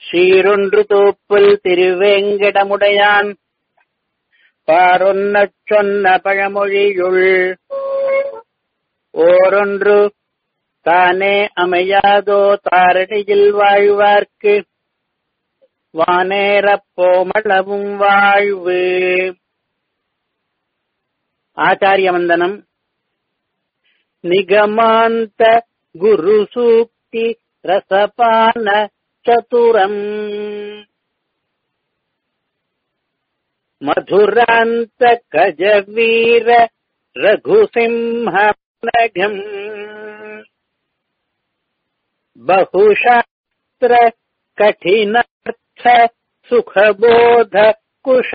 சீரொன்று தோப்புல் திருவேங்கடமுடையான் பாரொன்னச் சொன்ன பழமொழியுள் ஓரொன்று தானே அமையாதோ தாரடியில் வாழ்வார்க்கு வானேறப் போமளவும் வாழ்வு ஆச்சாரிய வந்தனம் நிகமாந்த குரு சூக்தி ரசபான சதுரம் மதுராந்த கஜவீர ரகுசிம்ஹநகம் बहुशास्त्र कठिनार्थ सुखबोध कुश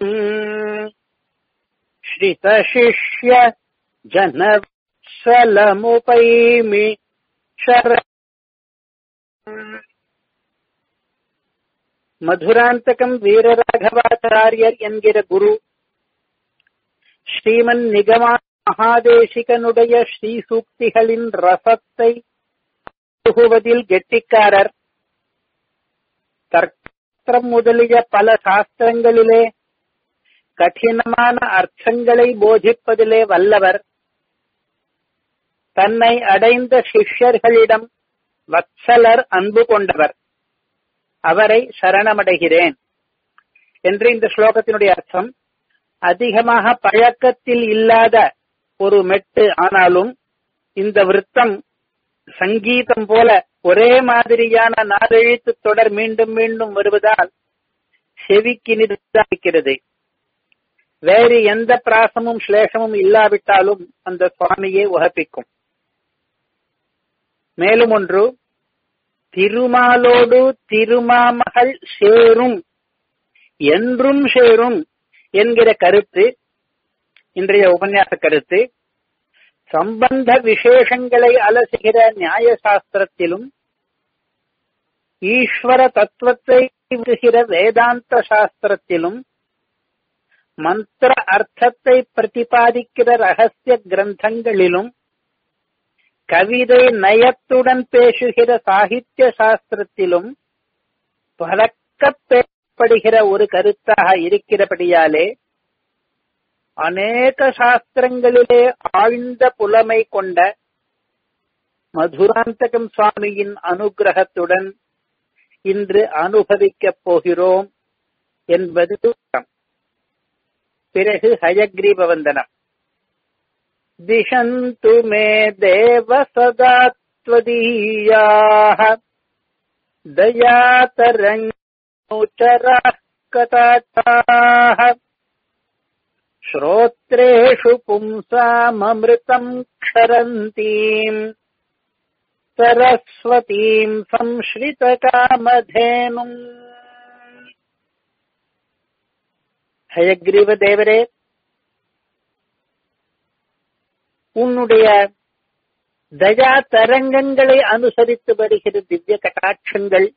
श्रितशिष्य जनवत्सलमुपैमि शर மதுராந்தகம் வீரராகவாச்சாரியர் என்கிற குரு ஸ்ரீமன் நிகமா மகாதேசிகனுடைய ஸ்ரீ சூக்திகளின் ரசத்தை புகுவதில் கெட்டிக்காரர் தர்க்கம் முதலிய பல சாஸ்திரங்களிலே கடினமான அர்த்தங்களை போதிப்பதிலே வல்லவர் தன்னை அடைந்த சிஷ்யர்களிடம் வத்சலர் அன்பு கொண்டவர் அவரை சரணமடைகிறேன் என்று இந்த ஸ்லோகத்தினுடைய அர்த்தம் அதிகமாக பழக்கத்தில் இல்லாத ஒரு மெட்டு ஆனாலும் இந்த விருத்தம் சங்கீதம் போல ஒரே மாதிரியான நாலெழுத்து தொடர் மீண்டும் மீண்டும் வருவதால் செவிக்கு நிர்தாரிக்கிறது வேறு எந்த பிராசமும் ஸ்லேஷமும் இல்லாவிட்டாலும் அந்த சுவாமியை உகப்பிக்கும் மேலும் ஒன்று திருமாலோடு திருமாமகள் சேரும் என்றும் சேரும் என்கிற கருத்து இன்றைய உபன்யாச கருத்து சம்பந்த விசேஷங்களை அலசுகிற நியாய சாஸ்திரத்திலும் ஈஸ்வர தத்துவத்தை விடுகிற வேதாந்த சாஸ்திரத்திலும் மந்திர அர்த்தத்தை பிரதிபாதிக்கிற ரகசிய கிரந்தங்களிலும் கவிதை நயத்துடன் பேசுகிற சாகித்ய சாஸ்திரத்திலும் பழக்கப்படுகிற ஒரு கருத்தாக இருக்கிறபடியாலே அநேக சாஸ்திரங்களிலே ஆழ்ந்த புலமை கொண்ட மதுராந்தகம் சுவாமியின் அனுகிரகத்துடன் இன்று அனுபவிக்கப் போகிறோம் என்பது பிறகு ஹயக்ரீப வந்தனம் दिशन्तु मे देव सदा त्वदीयाः दयातरङ्गोचराः कटाक्षाः श्रोत्रेषु पुंसाममृतम् क्षरन्तीम् सरस्वतीम् संश्रितकामधेनुम् ஹயக்ரீவ உன்னுடைய தயா தரங்கங்களை அனுசரித்து வருகிற திவ்ய கட்டாட்சங்கள்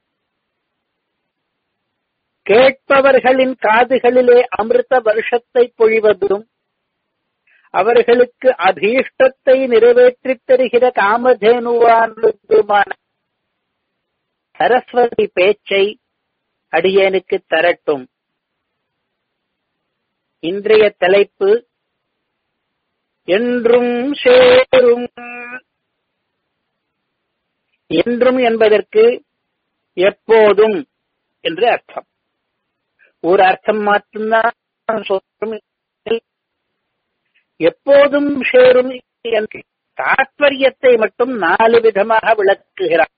கேட்பவர்களின் காதுகளிலே அமிர்த வருஷத்தை பொழிவதும் அவர்களுக்கு அபீஷ்டத்தை நிறைவேற்றித் தருகிற காமதேனுவானதுமான சரஸ்வதி பேச்சை அடியேனுக்கு தரட்டும் இன்றைய தலைப்பு என்றும் சேரும் என்றும் என்பதற்கு எப்போதும் என்று அர்த்தம் ஒரு அர்த்தம் மட்டும்தான் சொல்லும் எப்போதும் சேரும் என்ற தாற்பயத்தை மட்டும் நாலு விதமாக விளக்குகிறார்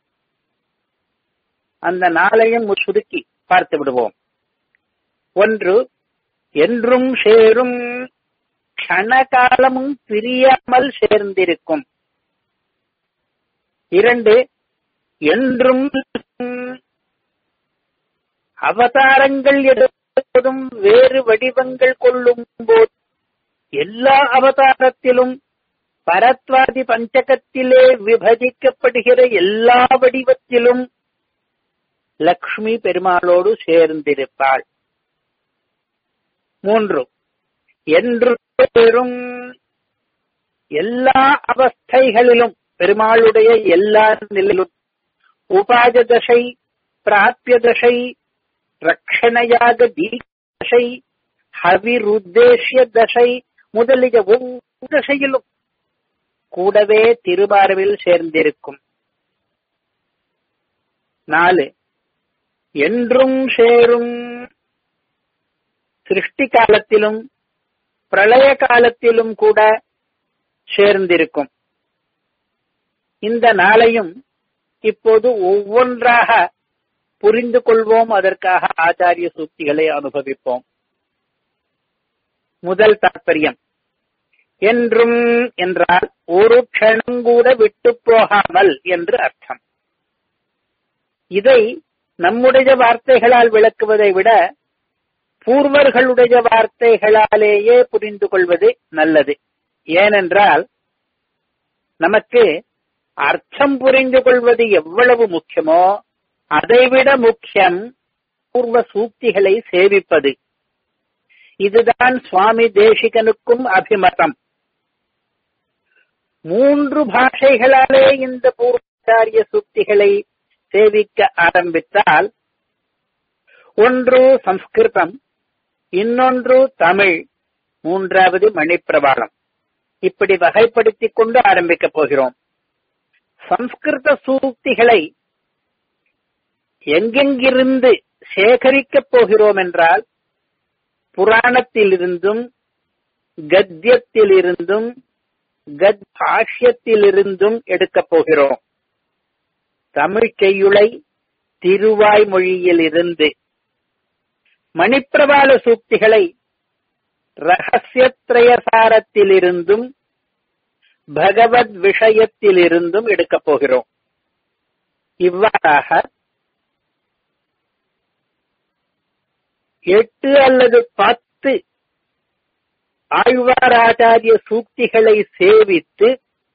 அந்த நாளையும் சுருக்கி பார்த்து விடுவோம் ஒன்று என்றும் சேரும் கணகாலமும் பிரியாமல் சேர்ந்திருக்கும் இரண்டு என்றும் அவதாரங்கள் எடுப்பதும் வேறு வடிவங்கள் கொள்ளும் போது எல்லா அவதாரத்திலும் பரத்வாதி பஞ்சகத்திலே விபஜிக்கப்படுகிற எல்லா வடிவத்திலும் லக்ஷ்மி பெருமாளோடு சேர்ந்திருப்பாள் மூன்று என்று பெறும் எல்லா அவஸ்தைகளிலும் பெருமாளுடைய எல்லா நிலையிலும் உபாஜ தசை பிராபிய தசை ரக்ஷணையாக தீட்சை ஹவிருத்தேசிய தசை முதலிய ஒவ்வொரு தசையிலும் கூடவே திருமார்பில் சேர்ந்திருக்கும் நாலு என்றும் சேரும் சிருஷ்டி காலத்திலும் பிரளய காலத்திலும் கூட சேர்ந்திருக்கும் இந்த நாளையும் இப்போது ஒவ்வொன்றாக புரிந்து கொள்வோம் அதற்காக ஆச்சாரிய சூக்திகளை அனுபவிப்போம் முதல் தாற்பயம் என்றும் என்றால் ஒரு க்ஷணம் கூட விட்டு போகாமல் என்று அர்த்தம் இதை நம்முடைய வார்த்தைகளால் விளக்குவதை விட பூர்வர்களுடைய வார்த்தைகளாலேயே புரிந்து கொள்வது நல்லது ஏனென்றால் நமக்கு அர்த்தம் புரிந்து கொள்வது எவ்வளவு முக்கியமோ அதைவிட முக்கியம் பூர்வ சூக்திகளை சேவிப்பது இதுதான் சுவாமி தேசிகனுக்கும் அபிமதம் மூன்று பாஷைகளாலே இந்த பூர்வாச்சாரிய சூக்திகளை சேவிக்க ஆரம்பித்தால் ஒன்று சம்ஸ்கிருதம் இன்னொன்று தமிழ் மூன்றாவது மணிப்பிரபாளம் இப்படி வகைப்படுத்திக் கொண்டு ஆரம்பிக்கப் போகிறோம் சம்ஸ்கிருத சூக்திகளை எங்கெங்கிருந்து சேகரிக்கப் போகிறோம் என்றால் புராணத்திலிருந்தும் கத்தியத்திலிருந்தும் கத் பாஷ்யத்திலிருந்தும் எடுக்கப் போகிறோம் தமிழ் செய்யுளை திருவாய்மொழியிலிருந்து மணிப்பிரபால சூக்திகளை ரகசியத்ரயசாரத்திலிருந்தும் பகவத் விஷயத்திலிருந்தும் எடுக்கப் போகிறோம் இவ்வாறாக எட்டு அல்லது பத்து ஆழ்வாராச்சாரிய சூக்திகளை சேவித்து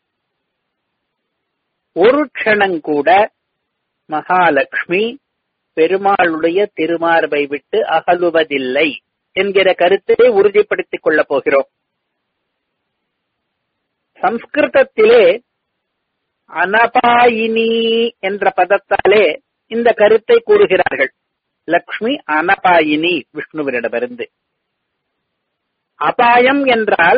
ஒரு க்ஷணங்கூட மகாலட்சுமி பெருமாளுடைய திருமார்பை விட்டு அகலுவதில்லை என்கிற கருத்தை உறுதிப்படுத்திக் கொள்ளப் போகிறோம் சம்ஸ்கிருதத்திலே அனபாயினி என்ற பதத்தாலே இந்த கருத்தை கூறுகிறார்கள் லக்ஷ்மி அனபாயினி விஷ்ணுவினிடமிருந்து அபாயம் என்றால்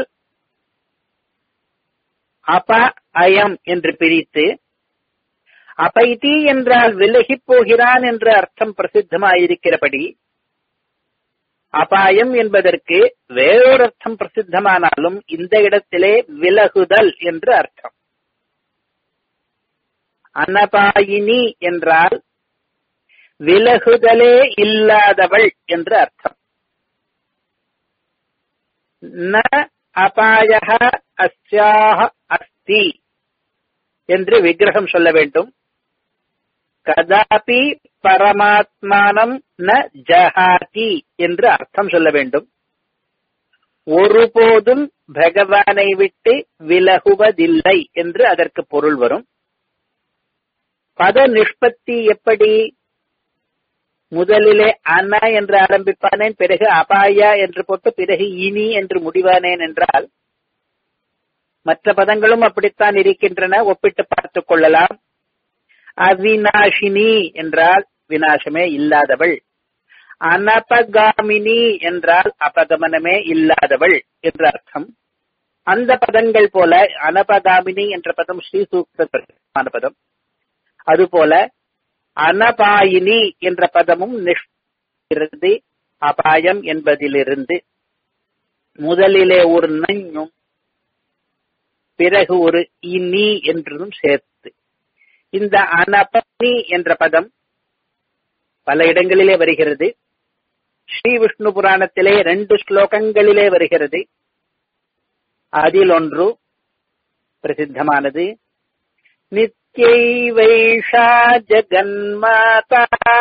அப அயம் என்று பிரித்து அபைதி என்றால் விலகிப் போகிறான் என்ற அர்த்தம் பிரசித்தமாயிருக்கிறபடி அபாயம் என்பதற்கு வேறொரு அர்த்தம் பிரசித்தமானாலும் இந்த இடத்திலே விலகுதல் என்று அர்த்தம் அனபாயினி என்றால் விலகுதலே இல்லாதவள் என்று அர்த்தம் ந அபாயக அஸ்யாக அஸ்தி என்று விக்கிரகம் சொல்ல வேண்டும் கதாபி பரமாத்மானம் ந ஜஹாதி என்று அர்த்தம் சொல்ல வேண்டும் ஒருபோதும் பகவானை விட்டு விலகுவதில்லை என்று அதற்கு பொருள் வரும் பத நிஷ்பத்தி எப்படி முதலிலே அன என்று ஆரம்பிப்பானேன் பிறகு அபாயா என்று போட்டு பிறகு இனி என்று முடிவானேன் என்றால் மற்ற பதங்களும் அப்படித்தான் இருக்கின்றன ஒப்பிட்டு பார்த்துக் கொள்ளலாம் அவினாஷினி என்றால் வினாசமே இல்லாதவள் அனபகாமினி என்றால் அபகமனமே இல்லாதவள் என்று அர்த்தம் அந்த பதங்கள் போல அனபகாமினி என்ற பதம் ஸ்ரீசூக்த பதம் அதுபோல அனபாயினி என்ற பதமும் நிஷ்கிறது அபாயம் என்பதிலிருந்து முதலிலே ஒரு நஞ்சும் பிறகு ஒரு இனி என்றும் சேர்த்து இந்த அனபனி என்ற பதம் பல இடங்களிலே வருகிறது ஸ்ரீ விஷ்ணு புராணத்திலே ரெண்டு ஸ்லோகங்களிலே வருகிறது அதில் ஒன்று பிரசித்தமானது நித்யைவைஷா ஜகன்மாதா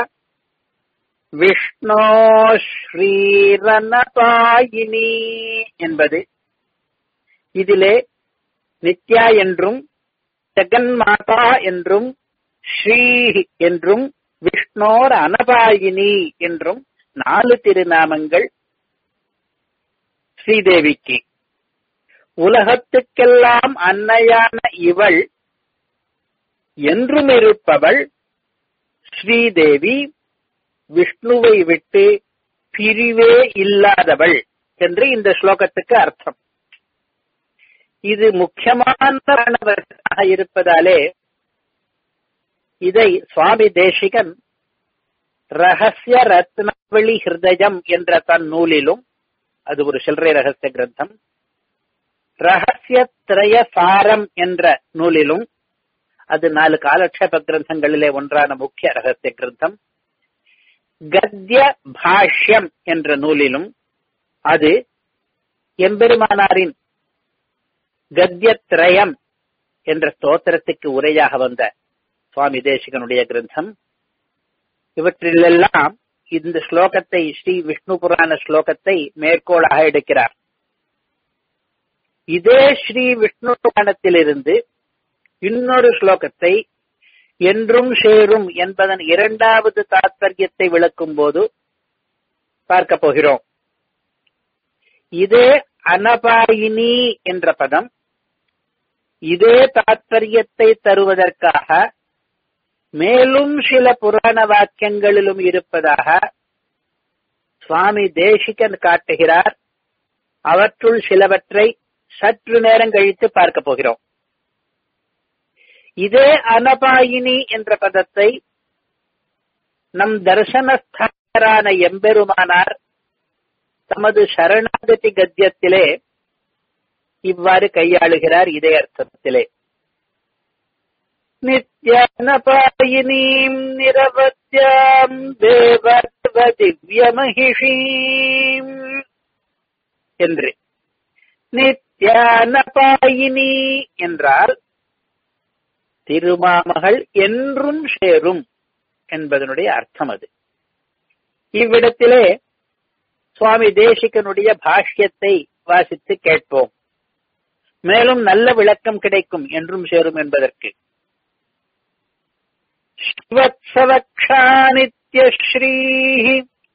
விஷ்ணோ ஸ்ரீரனபாயினி என்பது இதிலே நித்யா என்றும் ஜெகன்மாதா என்றும் ஸ்ரீ என்றும் விஷ்ணோர் அனபாயினி என்றும் நாலு திருநாமங்கள் ஸ்ரீதேவிக்கு உலகத்துக்கெல்லாம் அன்னையான இவள் என்றும் இருப்பவள் ஸ்ரீதேவி விஷ்ணுவை விட்டு பிரிவே இல்லாதவள் என்று இந்த ஸ்லோகத்துக்கு அர்த்தம் இது முக்கியமானதாக இருப்பதாலே இதை சுவாமி தேசிகன் ரகசிய ரத்னாவளி ஹிருதயம் என்ற தன் நூலிலும் அது ஒரு சில்லறை ரகசிய கிரந்தம் ரகசிய திரய சாரம் என்ற நூலிலும் அது நாலு காலக்ஷேப கிரந்தங்களிலே ஒன்றான முக்கிய ரகசிய கிரந்தம் கத்ய பாஷ்யம் என்ற நூலிலும் அது எம்பெருமானாரின் கத்யத்ரயம் என்ற ஸ்தோத்திரத்துக்கு உரையாக வந்த சுவாமி தேசிகனுடைய கிரந்தம் இவற்றிலெல்லாம் இந்த ஸ்லோகத்தை ஸ்ரீ விஷ்ணு புராண ஸ்லோகத்தை மேற்கோளாக எடுக்கிறார் இதே ஸ்ரீ விஷ்ணு புராணத்திலிருந்து இன்னொரு ஸ்லோகத்தை என்றும் சேரும் என்பதன் இரண்டாவது தாத்பரியத்தை விளக்கும் போது பார்க்க போகிறோம் இதே அனபாயினி என்ற பதம் இதே தாத்பரியத்தை தருவதற்காக மேலும் சில புராண வாக்கியங்களிலும் இருப்பதாக சுவாமி தேசிகன் காட்டுகிறார் அவற்றுள் சிலவற்றை சற்று நேரம் கழித்து பார்க்க போகிறோம் இதே அனபாயினி என்ற பதத்தை நம் தர்சனஸ்தானரான எம்பெருமானார் தமது சரணாகதி கத்தியத்திலே இவ்வாறு கையாளுகிறார் இதே அர்த்தத்திலே நித்யானபாயினீம் நிரவத்யாம் தேவர்வ திவ்யமகிஷீம் என்று நித்யானபாயினி என்றால் திருமாமகள் என்றும் சேரும் என்பதனுடைய அர்த்தம் அது இவ்விடத்திலே சுவாமி தேசிகனுடைய பாஷ்யத்தை வாசித்து கேட்போம் மேலும் நல்ல விளக்கம் கிடைக்கும் என்றும் சேரும் என்பதற்கு ஸ்ரீ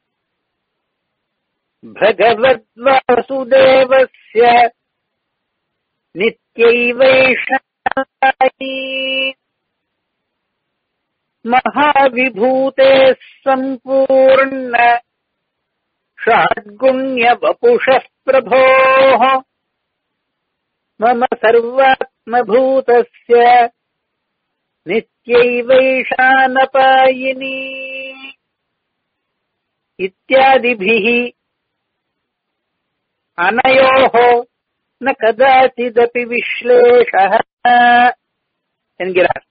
भगवद्वासुदेवस्य नित्यैवैषायी महाविभूते सम्पूर्ण षड्गुण्यवपुषः प्रभोः मम सर्वात्मभूतस्य नित्यैवैषानपायिनी इत्यादिभिः அனயோஹ ந கதாச்சிதபி விஸ்லேஷ என்கிறார்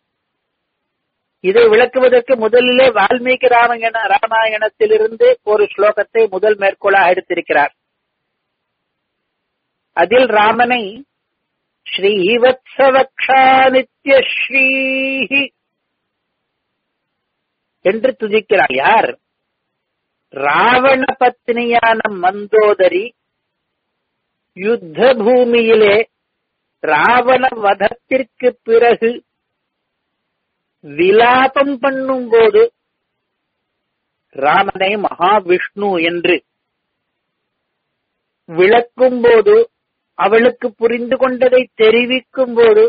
இதை விளக்குவதற்கு முதலிலே வால்மீகி ராமாயண ராமாயணத்திலிருந்து ஒரு ஸ்லோகத்தை முதல் மேற்கோளாக எடுத்திருக்கிறார் அதில் ராமனை ஸ்ரீவத்சவக்ஷா நித்யஸ்ரீ என்று துதிக்கிறார் யார் ராவண பத்னியான மந்தோதரி யுத்த பூமியிலே ராவண வதத்திற்கு பிறகு விலாபம் பண்ணும் போது ராமனை மகாவிஷ்ணு என்று விளக்கும் போது அவளுக்கு புரிந்து கொண்டதை தெரிவிக்கும் போது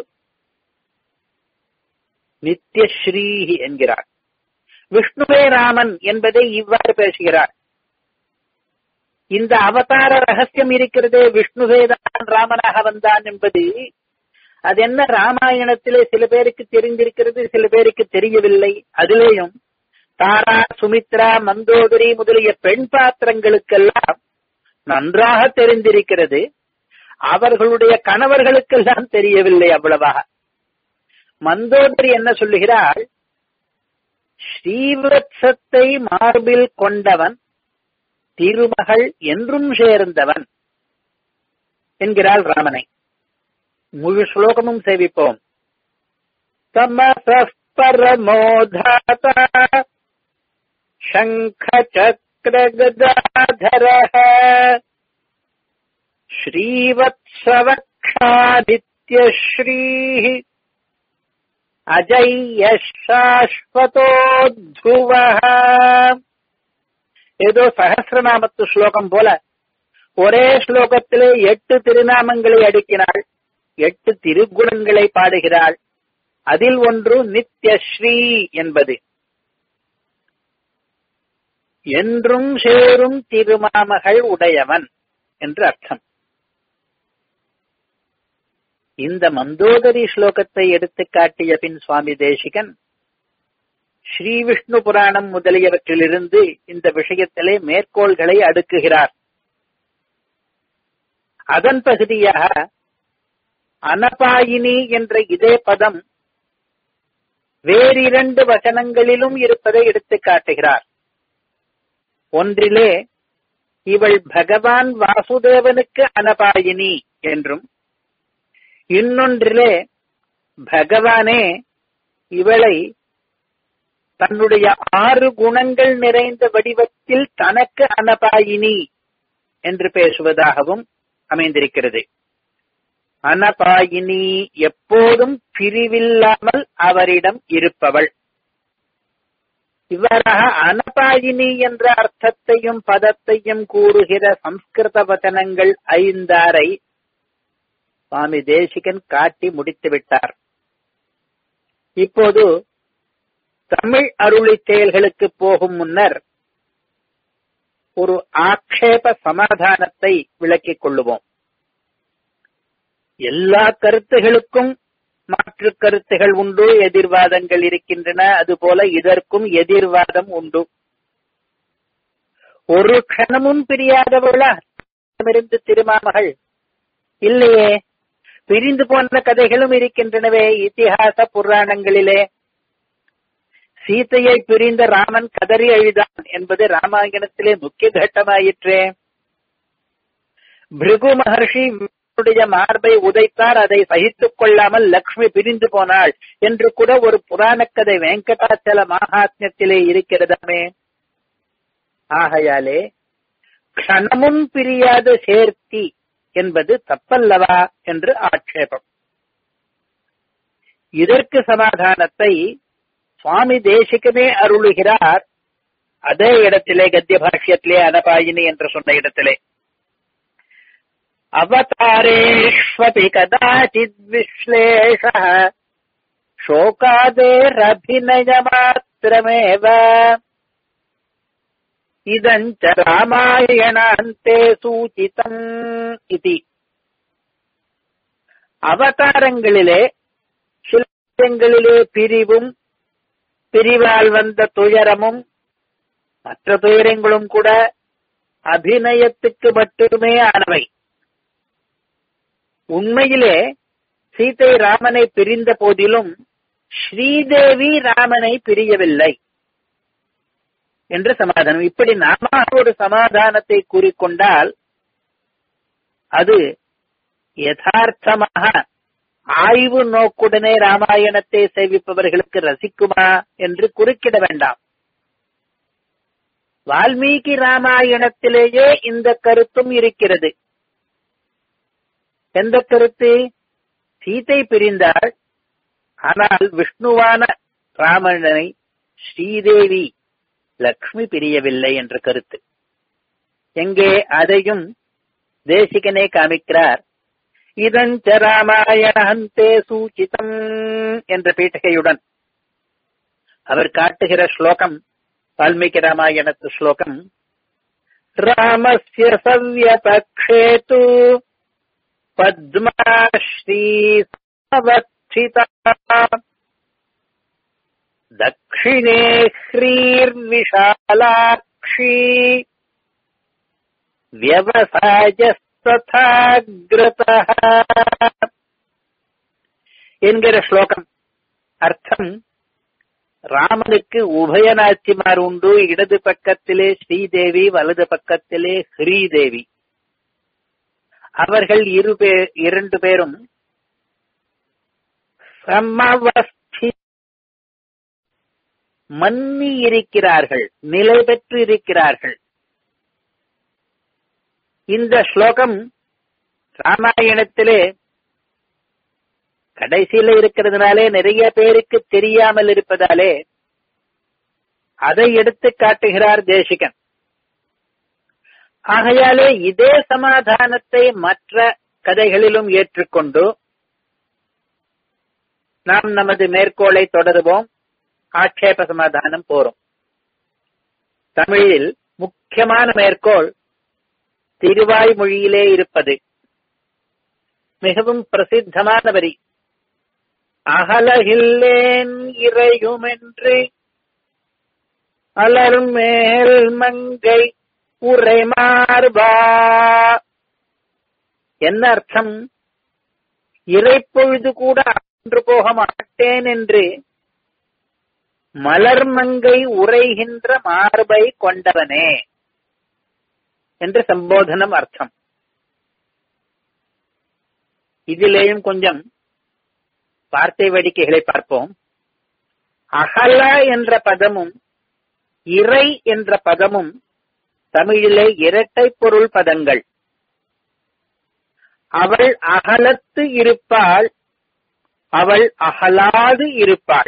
நித்யஸ்ரீ என்கிறார் விஷ்ணுவே ராமன் என்பதை இவ்வாறு பேசுகிறார் இந்த அவதார ரகசியம் இருக்கிறதே விஷ்ணுவேதான் ராமனாக வந்தான் என்பது அது என்ன ராமாயணத்திலே சில பேருக்கு தெரிந்திருக்கிறது சில பேருக்கு தெரியவில்லை அதிலேயும் தாரா சுமித்ரா மந்தோதரி முதலிய பெண் பாத்திரங்களுக்கெல்லாம் நன்றாக தெரிந்திருக்கிறது அவர்களுடைய கணவர்களுக்கெல்லாம் தெரியவில்லை அவ்வளவாக மந்தோதரி என்ன சொல்லுகிறாள் ஸ்ரீவத்சத்தை மார்பில் கொண்டவன் திருமகள் என்றும் சேர்ந்தவன் என்கிறாள் ராமனை முழு ஸ்லோகமும் சேவிப்போம் தமச பரமோதாதா சங்க சக்கர கதாதர ஸ்ரீவத்சவக்ஷாதித்யஸ்ரீ அஜய்ய சாஸ்வதோத்ருவ ஏதோ சகசிரநாமத்து ஸ்லோகம் போல ஒரே ஸ்லோகத்திலே எட்டு திருநாமங்களை அடுக்கினாள் எட்டு திருக்குணங்களை பாடுகிறாள் அதில் ஒன்று நித்யஸ்ரீ என்பது என்றும் சேரும் திருமாமகள் உடையவன் என்று அர்த்தம் இந்த மந்தோதரி ஸ்லோகத்தை எடுத்து காட்டிய பின் சுவாமி தேசிகன் ஸ்ரீ விஷ்ணு புராணம் முதலியவற்றிலிருந்து இந்த விஷயத்திலே மேற்கோள்களை அடுக்குகிறார் அதன் பகுதியாக அனபாயினி என்ற இதே பதம் வேறிரண்டு வசனங்களிலும் இருப்பதை எடுத்து காட்டுகிறார் ஒன்றிலே இவள் பகவான் வாசுதேவனுக்கு அனபாயினி என்றும் இன்னொன்றிலே பகவானே இவளை தன்னுடைய ஆறு குணங்கள் நிறைந்த வடிவத்தில் தனக்கு அனபாயினி என்று பேசுவதாகவும் அமைந்திருக்கிறது அனபாயினி எப்போதும் பிரிவில்லாமல் அவரிடம் இருப்பவள் இவ்வாறாக அனபாயினி என்ற அர்த்தத்தையும் பதத்தையும் கூறுகிற சம்ஸ்கிருத வச்சனங்கள் ஐந்தாரை சுவாமி தேசிகன் காட்டி முடித்து விட்டார் இப்போது தமிழ் அருளி செயல்களுக்கு போகும் முன்னர் ஒரு ஆக்ஷேப சமாதானத்தை விளக்கிக் கொள்ளுவோம் எல்லா கருத்துகளுக்கும் மாற்று கருத்துகள் உண்டு எதிர்வாதங்கள் இருக்கின்றன அதுபோல இதற்கும் எதிர்வாதம் உண்டு ஒரு க்ஷணமும் பிரியாதவளா இருந்து திருமாமகள் இல்லையே பிரிந்து போன கதைகளும் இருக்கின்றனவே இத்திஹாச புராணங்களிலே சீதையை பிரிந்த ராமன் கதறி அழுதான் என்பது ராமாயணத்திலே முக்கிய கட்டமாயிற்றே பிருகு மகர்ஷி அவருடைய மார்பை உதைத்தார் அதை சகித்துக் கொள்ளாமல் லக்ஷ்மி பிரிந்து போனாள் என்று கூட ஒரு புராண கதை வெங்கடாச்சல மகாத்மியத்திலே இருக்கிறதாமே ஆகையாலே க்ஷணமும் பிரியாத சேர்த்தி என்பது தப்பல்லவா என்று ஆட்சேபம் இதற்கு சமாதானத்தை சுவாமி தேசிகமே அருளுகிறார் அதே இடத்திலே கத்திய பாஷ்யத்திலே அனபாயினி என்று சொன்ன இடத்திலே அவதாரேஷ்வபி கதாச்சித் விஸ்லேஷ शोकादेरभिनयमात्रमेव இதஞ்ச ராமாயணாந்தே சூச்சிதம் இதி அவதாரங்களிலே சிலங்களிலே பிரிவும் பிரிவால் வந்த துயரமும் மற்ற துயரங்களும் கூட அபிநயத்துக்கு மட்டுமே ஆனவை உண்மையிலே சீதை ராமனை பிரிந்த போதிலும் ஸ்ரீதேவி ராமனை பிரியவில்லை என்று சமாதானம் இப்படி நாம ஒரு சமாதானத்தை கூறிக்கொண்டால் அது யதார்த்தமாக ஆய்வு நோக்குடனே ராமாயணத்தை சேவிப்பவர்களுக்கு ரசிக்குமா என்று குறுக்கிட வேண்டாம் வால்மீகி ராமாயணத்திலேயே இந்த கருத்தும் இருக்கிறது எந்த கருத்து சீதை பிரிந்தாள் ஆனால் விஷ்ணுவான ராமணனை ஸ்ரீதேவி லக்ஷ்மி பிரியவில்லை என்ற கருத்து எங்கே அதையும் தேசிகனே காமிக்கிறார் இதஞ்ச ராமாயணந்தே சூச்சிதம் என்ற பீட்டகையுடன் அவர் காட்டுகிற ஸ்லோகம் வால்மீகி ராமாயணத்து ஸ்லோகம் ராமஸ்ய சவ்யபக்ஷே து பத்மாஸ்ரீ சமவர்த்திதா दक्षिणे ह्रीर्विशालाक्षी व्यवसायस्तथाग्रतः என்கிற ஸ்லோகம் அர்த்தம் ராமனுக்கு உபயநாச்சிமார் உண்டு இடது பக்கத்திலே ஸ்ரீதேவி வலது பக்கத்திலே ஸ்ரீதேவி அவர்கள் இரு பேர் இரண்டு பேரும் சமவஸ்தி மன்னி இருக்கிறார்கள் நிலை பெற்று இருக்கிறார்கள் இந்த ஸ்லோகம் ராமாயணத்திலே கடைசியில இருக்கிறதுனாலே நிறைய பேருக்கு தெரியாமல் இருப்பதாலே அதை எடுத்து காட்டுகிறார் தேசிகன் ஆகையாலே இதே சமாதானத்தை மற்ற கதைகளிலும் ஏற்றுக்கொண்டு நாம் நமது மேற்கோளை தொடருவோம் ஆட்சேப சமாதானம் போறோம் தமிழில் முக்கியமான மேற்கோள் திருவாய்மொழியிலே இருப்பது மிகவும் பிரசித்தமான வரி அகலகில்லேன் இறையுமென்று அலர்மேல் மங்கை உரைமார்பா என்ன அர்த்தம் இறைப்பொழுது கூட அன்று போக மாட்டேன் என்று மலர்மங்கை உரைகின்ற மார்பை கொண்டவனே என்று சம்போதனம் அர்த்தம் இதிலேயும் கொஞ்சம் வார்த்தை வேடிக்கைகளை பார்ப்போம் அகல என்ற பதமும் இறை என்ற பதமும் தமிழிலே இரட்டை பொருள் பதங்கள் அவள் அகலத்து இருப்பாள் அவள் அகலாது இருப்பாள்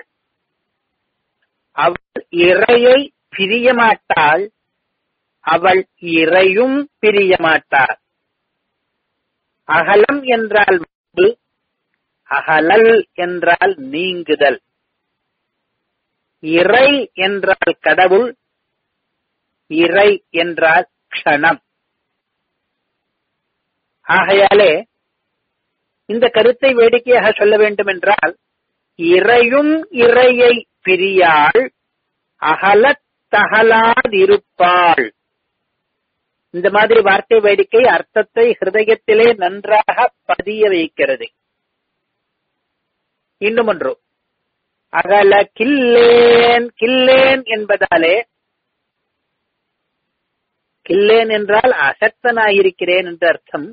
அவள் இறையை பிரியமாட்டாள் அவள் இறையும் பிரியமாட்டாள் அகலம் என்றால் அகலல் என்றால் நீங்குதல் இறை என்றால் கடவுள் இறை என்றால் க்ஷணம் ஆகையாலே இந்த கருத்தை வேடிக்கையாக சொல்ல வேண்டும் என்றால் இறையும் இறையை பிரியாள் அகலத்தகலாதிருப்பாள் இந்த மாதிரி வார்த்தை வேடிக்கை அர்த்தத்தை ஹிருதயத்திலே நன்றாக பதிய வைக்கிறது இன்னும் ஒன்று அகல கில்லேன் கில்லேன் என்பதாலே கில்லேன் என்றால் அசக்தனாயிருக்கிறேன் என்று அர்த்தம்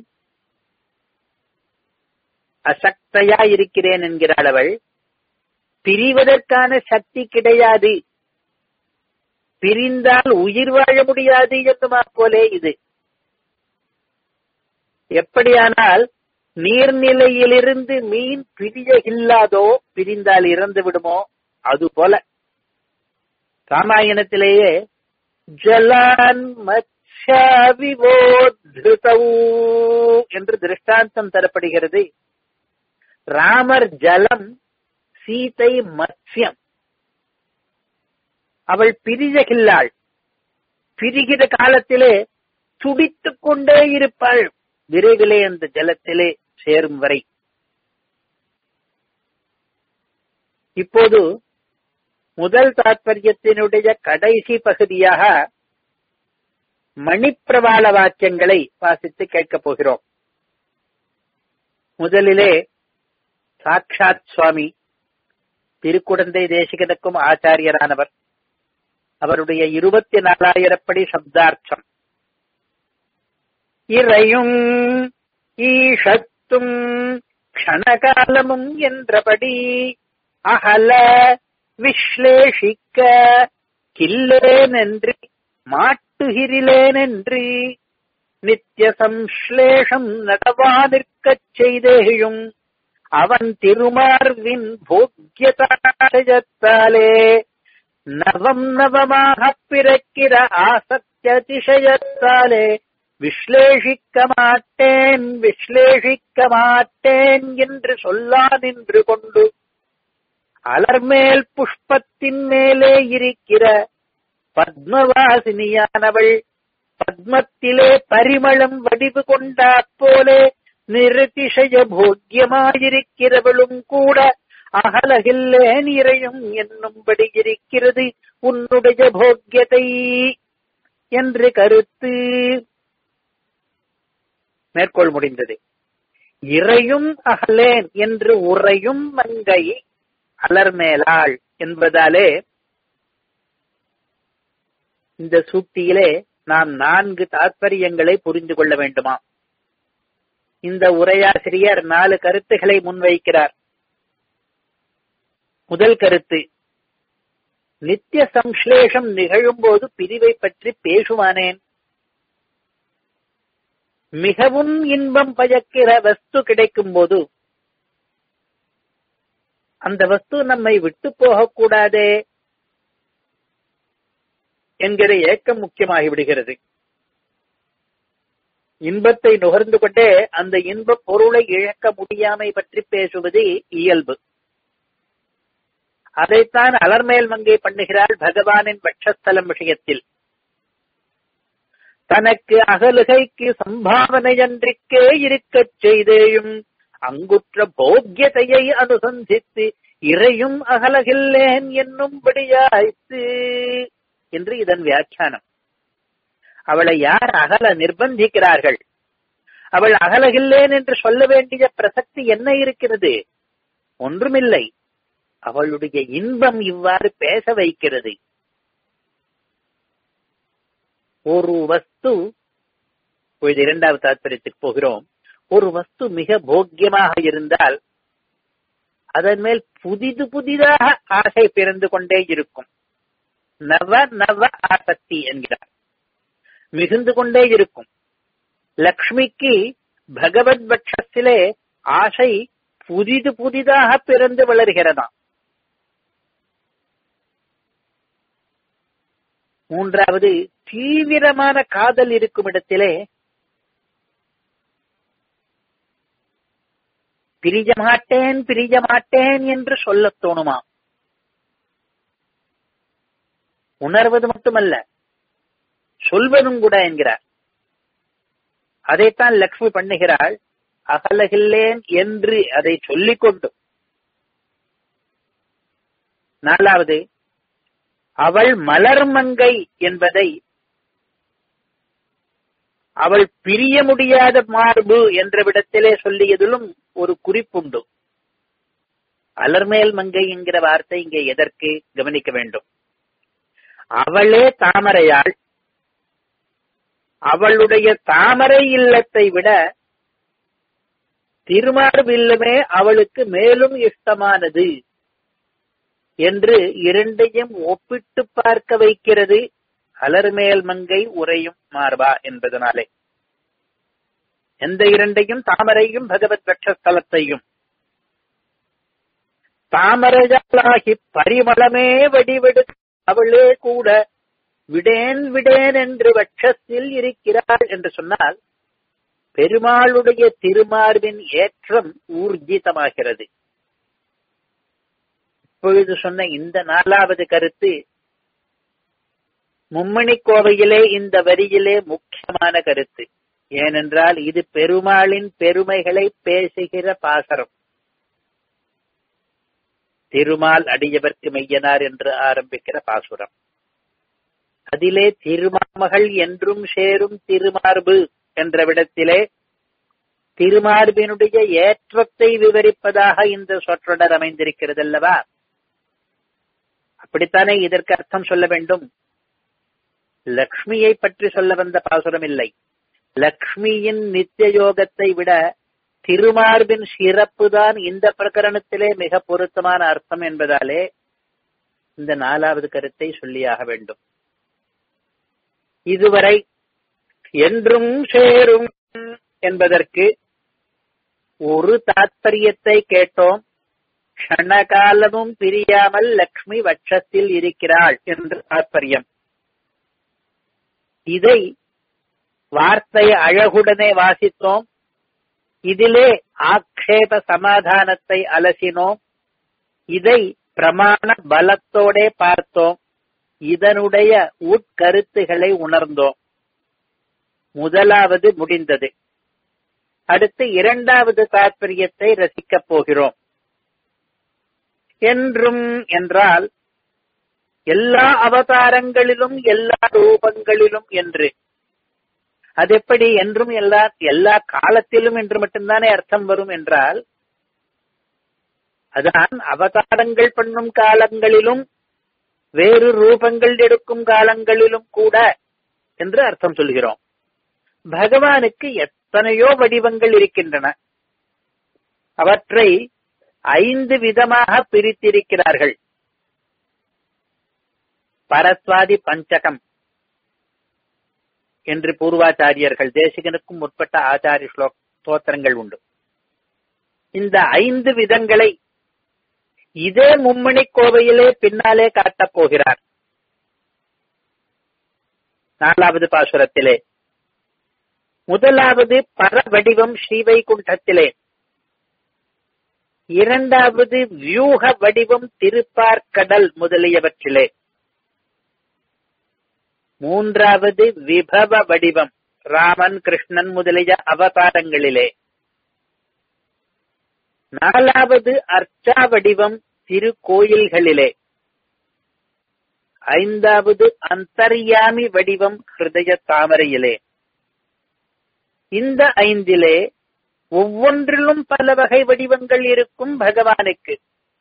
அசக்தையா இருக்கிறேன் என்கிறாள் அவள் பிரிவதற்கான சக்தி கிடையாது பிரிந்தால் உயிர் வாழ முடியாது என்னுமா போலே இது எப்படியானால் நீர்நிலையிலிருந்து மீன் பிரிய இல்லாதோ பிரிந்தால் இறந்து விடுமோ அது போல ராமாயணத்திலேயே ஜலான் மத்யாவிவோத்ருதௌ என்று திருஷ்டாந்தம் தரப்படுகிறது ராமர் ஜலம் சீதை மத்யம் அவள் பிரிஜகில்லாள் பிரிகிற காலத்திலே துடித்துக் கொண்டே இருப்பாள் விரைவிலே அந்த ஜலத்திலே சேரும் வரை இப்போது முதல் தாற்பயத்தினுடைய கடைசி பகுதியாக மணிப்பிரவாள வாக்கியங்களை வாசித்து கேட்கப் போகிறோம் முதலிலே சாட்சாத் சுவாமி திருக்குடந்தை தேசிகனுக்கும் ஆச்சாரியரானவர் அவருடைய இருபத்தி நாலாயிரப்படி சப்தார்த்தம் இறையும் ஈஷத்தும் க்ஷணகாலமும் என்றபடி அகல விஸ்லேஷிக்க கில்லேனென்று மாட்டுகிரிலேனென்று நித்திய சம்ஸ்லேஷம் நடவானிற்கச் செய்தேயும் அவன் திருமார்வின் போக்கியதாசயத்தாலே நவம் நவமாக பிறக்கிற ஆசக்தி அதிசயத்தாலே விஸ்லேஷிக்க மாட்டேன் விஸ்லேஷிக்க மாட்டேன் என்று சொல்லா நின்று கொண்டு அலர்மேல் புஷ்பத்தின் மேலே இருக்கிற பத்மவாசினியானவள் பத்மத்திலே பரிமளம் வடிவு கொண்டா போலே நிரதிசய போக்கியமாயிருக்கிறவளும் கூட அகலகில்லேன் இறையும் என்னும்படி இருக்கிறது உன்னுடைய போக்கியத்தை என்று கருத்து மேற்கோள் முடிந்தது இறையும் அகலேன் என்று உறையும் மங்கை அலர்மேலாள் என்பதாலே இந்த சூக்தியிலே நாம் நான்கு தாத்பரியங்களை புரிந்து கொள்ள வேண்டுமா இந்த உரையாசிரியர் நாலு கருத்துக்களை முன்வைக்கிறார் முதல் கருத்து நித்திய சம்ஸ்லேஷம் நிகழும் போது பிரிவை பற்றி பேசுவானேன் மிகவும் இன்பம் பயக்கிற வஸ்து கிடைக்கும் போது அந்த வஸ்து நம்மை விட்டு போகக்கூடாதே என்கிற ஏக்கம் முக்கியமாகி விடுகிறது இன்பத்தை நுகர்ந்து கொண்டே அந்த இன்ப பொருளை இழக்க முடியாமை பற்றி பேசுவது இயல்பு அதைத்தான் அலர்மேல் மங்கை பண்ணுகிறாள் பகவானின் பட்சஸ்தலம் விஷயத்தில் தனக்கு அகலுகைக்கு சம்பாவனையன்றிக்கே இருக்கச் செய்தேயும் அங்குற்ற போக்கியதையை அனுசந்தித்து இறையும் அகலகில்லேன் என்னும்படியாய்த்து என்று இதன் வியாக்கியானம் அவளை யார் அகல நிர்பந்திக்கிறார்கள் அவள் அகலகில்லேன் என்று சொல்ல வேண்டிய பிரசக்தி என்ன இருக்கிறது ஒன்றுமில்லை அவளுடைய இன்பம் இவ்வாறு பேச வைக்கிறது ஒரு வஸ்து இப்பொழுது இரண்டாவது தாற்பயத்துக்கு போகிறோம் ஒரு வஸ்து மிக போக்கியமாக இருந்தால் அதன் மேல் புதிது புதிதாக ஆசை பிறந்து கொண்டே இருக்கும் நவ நவ ஆசக்தி என்கிறார் மிகுந்து கொண்டே இருக்கும் லக்ஷ்மிக்கு பகவத் பட்சத்திலே ஆசை புதிது புதிதாக பிறந்து வளர்கிறதாம் மூன்றாவது தீவிரமான காதல் இருக்கும் இடத்திலே பிரிஜ மாட்டேன் பிரிஜ மாட்டேன் என்று சொல்லத் தோணுமாம் உணர்வது மட்டுமல்ல சொல்வதும் கூட என்கிறார் அதைத்தான் லக்ஷ்மி பண்ணுகிறாள் அகலகில்லேன் என்று அதை சொல்லிக் கொண்டு நாலாவது அவள் மலர்மங்கை என்பதை அவள் பிரிய முடியாத மார்பு என்ற விடத்திலே சொல்லியதிலும் ஒரு குறிப்புண்டு அலர்மேல் மங்கை என்கிற வார்த்தை இங்கே எதற்கு கவனிக்க வேண்டும் அவளே தாமரையாள் அவளுடைய தாமரை இல்லத்தை விட திருமார்பு இல்லமே அவளுக்கு மேலும் இஷ்டமானது என்று இரண்டையும் ஒப்பிட்டு பார்க்க வைக்கிறது அலர்மேல் மங்கை உரையும் மார்பா என்பதனாலே எந்த இரண்டையும் தாமரையும் பகவத் பட்சஸ்தலத்தையும் தாமரையாளாகி பரிமளமே வடிவெடு அவளே கூட விடேன் விடேன் என்று வட்சத்தில் இருக்கிறாள் என்று சொன்னால் பெருமாளுடைய திருமார்பின் ஏற்றம் ஊர்ஜிதமாகிறது இப்பொழுது சொன்ன இந்த நாலாவது கருத்து மும்மணி கோவையிலே இந்த வரியிலே முக்கியமான கருத்து ஏனென்றால் இது பெருமாளின் பெருமைகளை பேசுகிற பாசரம் திருமால் அடியவர்க்கு மெய்யனார் என்று ஆரம்பிக்கிற பாசுரம் அதிலே திருமாமகள் என்றும் சேரும் திருமார்பு என்ற விடத்திலே திருமார்பினுடைய ஏற்றத்தை விவரிப்பதாக இந்த சொற்றொடர் அமைந்திருக்கிறது அல்லவா அப்படித்தானே இதற்கு அர்த்தம் சொல்ல வேண்டும் லக்ஷ்மியை பற்றி சொல்ல வந்த பாசுரம் இல்லை லக்ஷ்மியின் நித்திய யோகத்தை விட திருமார்பின் சிறப்பு தான் இந்த பிரகரணத்திலே மிக பொருத்தமான அர்த்தம் என்பதாலே இந்த நாலாவது கருத்தை சொல்லியாக வேண்டும் இதுவரை என்றும் சேரும் என்பதற்கு ஒரு தாத்பரியத்தை கேட்டோம் க்ஷணகாலமும் பிரியாமல் லக்ஷ்மி வட்சத்தில் இருக்கிறாள் என்று தாற்பயம் இதை வார்த்தை அழகுடனே வாசித்தோம் இதிலே ஆக்ஷேப சமாதானத்தை அலசினோம் இதை பிரமாண பலத்தோடே பார்த்தோம் இதனுடைய உட்கருத்துகளை உணர்ந்தோம் முதலாவது முடிந்தது அடுத்து இரண்டாவது தாற்பயத்தை ரசிக்கப் போகிறோம் என்றும் என்றால் எல்லா அவதாரங்களிலும் எல்லா ரூபங்களிலும் என்று அது எப்படி என்றும் எல்லா எல்லா காலத்திலும் என்று மட்டும்தானே அர்த்தம் வரும் என்றால் அதான் அவதாரங்கள் பண்ணும் காலங்களிலும் வேறு ரூபங்கள் எடுக்கும் காலங்களிலும் கூட என்று அர்த்தம் சொல்கிறோம் பகவானுக்கு எத்தனையோ வடிவங்கள் இருக்கின்றன அவற்றை ஐந்து விதமாக பிரித்திருக்கிறார்கள் பரஸ்வாதி பஞ்சகம் என்று பூர்வாச்சாரியர்கள் தேசிகனுக்கும் முற்பட்ட ஆச்சாரிய ஸ்லோக் ஸ்தோத்திரங்கள் உண்டு இந்த ஐந்து விதங்களை இதே மும்மணி கோவையிலே பின்னாலே காட்டப் போகிறார் நாலாவது பாசுரத்திலே முதலாவது பரவடிவம் ஸ்ரீவைகுண்டத்திலே இரண்டாவது வியூக வடிவம் திருப்பார்கடல் முதலியவற்றிலே மூன்றாவது விபவ வடிவம் ராமன் கிருஷ்ணன் முதலிய அவதாரங்களிலே நாலாவது அர்ச்சா வடிவம் திருக்கோயில்களிலே ஐந்தாவது அந்தர்யாமி வடிவம் ஹிருதய தாமரையிலே இந்த ஐந்திலே ஒவ்வொன்றிலும் பல வகை வடிவங்கள் இருக்கும் பகவானுக்கு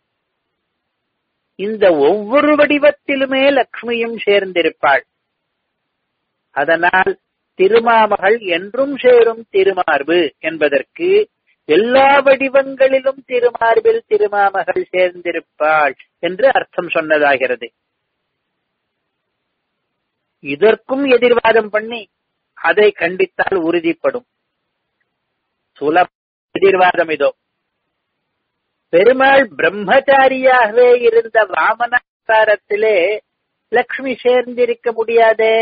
இந்த ஒவ்வொரு வடிவத்திலுமே லக்ஷ்மியும் சேர்ந்திருப்பாள் அதனால் திருமாமகள் என்றும் சேரும் திருமார்பு என்பதற்கு எல்லா வடிவங்களிலும் திருமார்பில் திருமாமகள் சேர்ந்திருப்பாள் என்று அர்த்தம் சொன்னதாகிறது இதற்கும் எதிர்வாதம் பண்ணி அதை கண்டித்தால் உறுதிப்படும் சுலப எதிர்வாதம் இதோ பெருமாள் பிரம்மச்சாரியாகவே இருந்த வாமனாவதாரத்திலே லக்ஷ்மி சேர்ந்திருக்க முடியாதே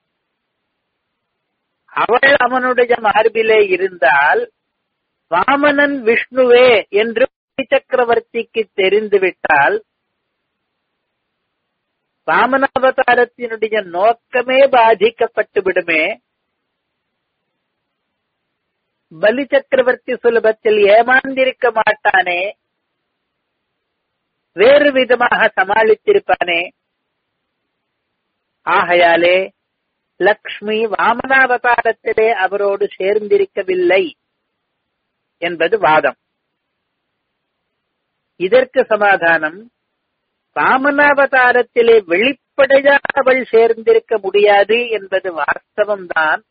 அவள் அவனுடைய மார்பிலே இருந்தால் வாமனன் விஷ்ணுவே என்று சக்கரவர்த்திக்கு தெரிந்துவிட்டால் வாமனாவதாரத்தினுடைய நோக்கமே பாதிக்கப்பட்டு விடுமே பலி சக்கரவர்த்தி சுலபத்தில் ஏமாந்திருக்க மாட்டானே வேறு விதமாக சமாளித்திருப்பானே ஆகையாலே லக்ஷ்மி வாமனாவதாரத்திலே அவரோடு சேர்ந்திருக்கவில்லை என்பது வாதம் இதற்கு சமாதானம் வாமனாவதாரத்திலே வெளிப்படையாக அவள் சேர்ந்திருக்க முடியாது என்பது வாஸ்தவம்தான்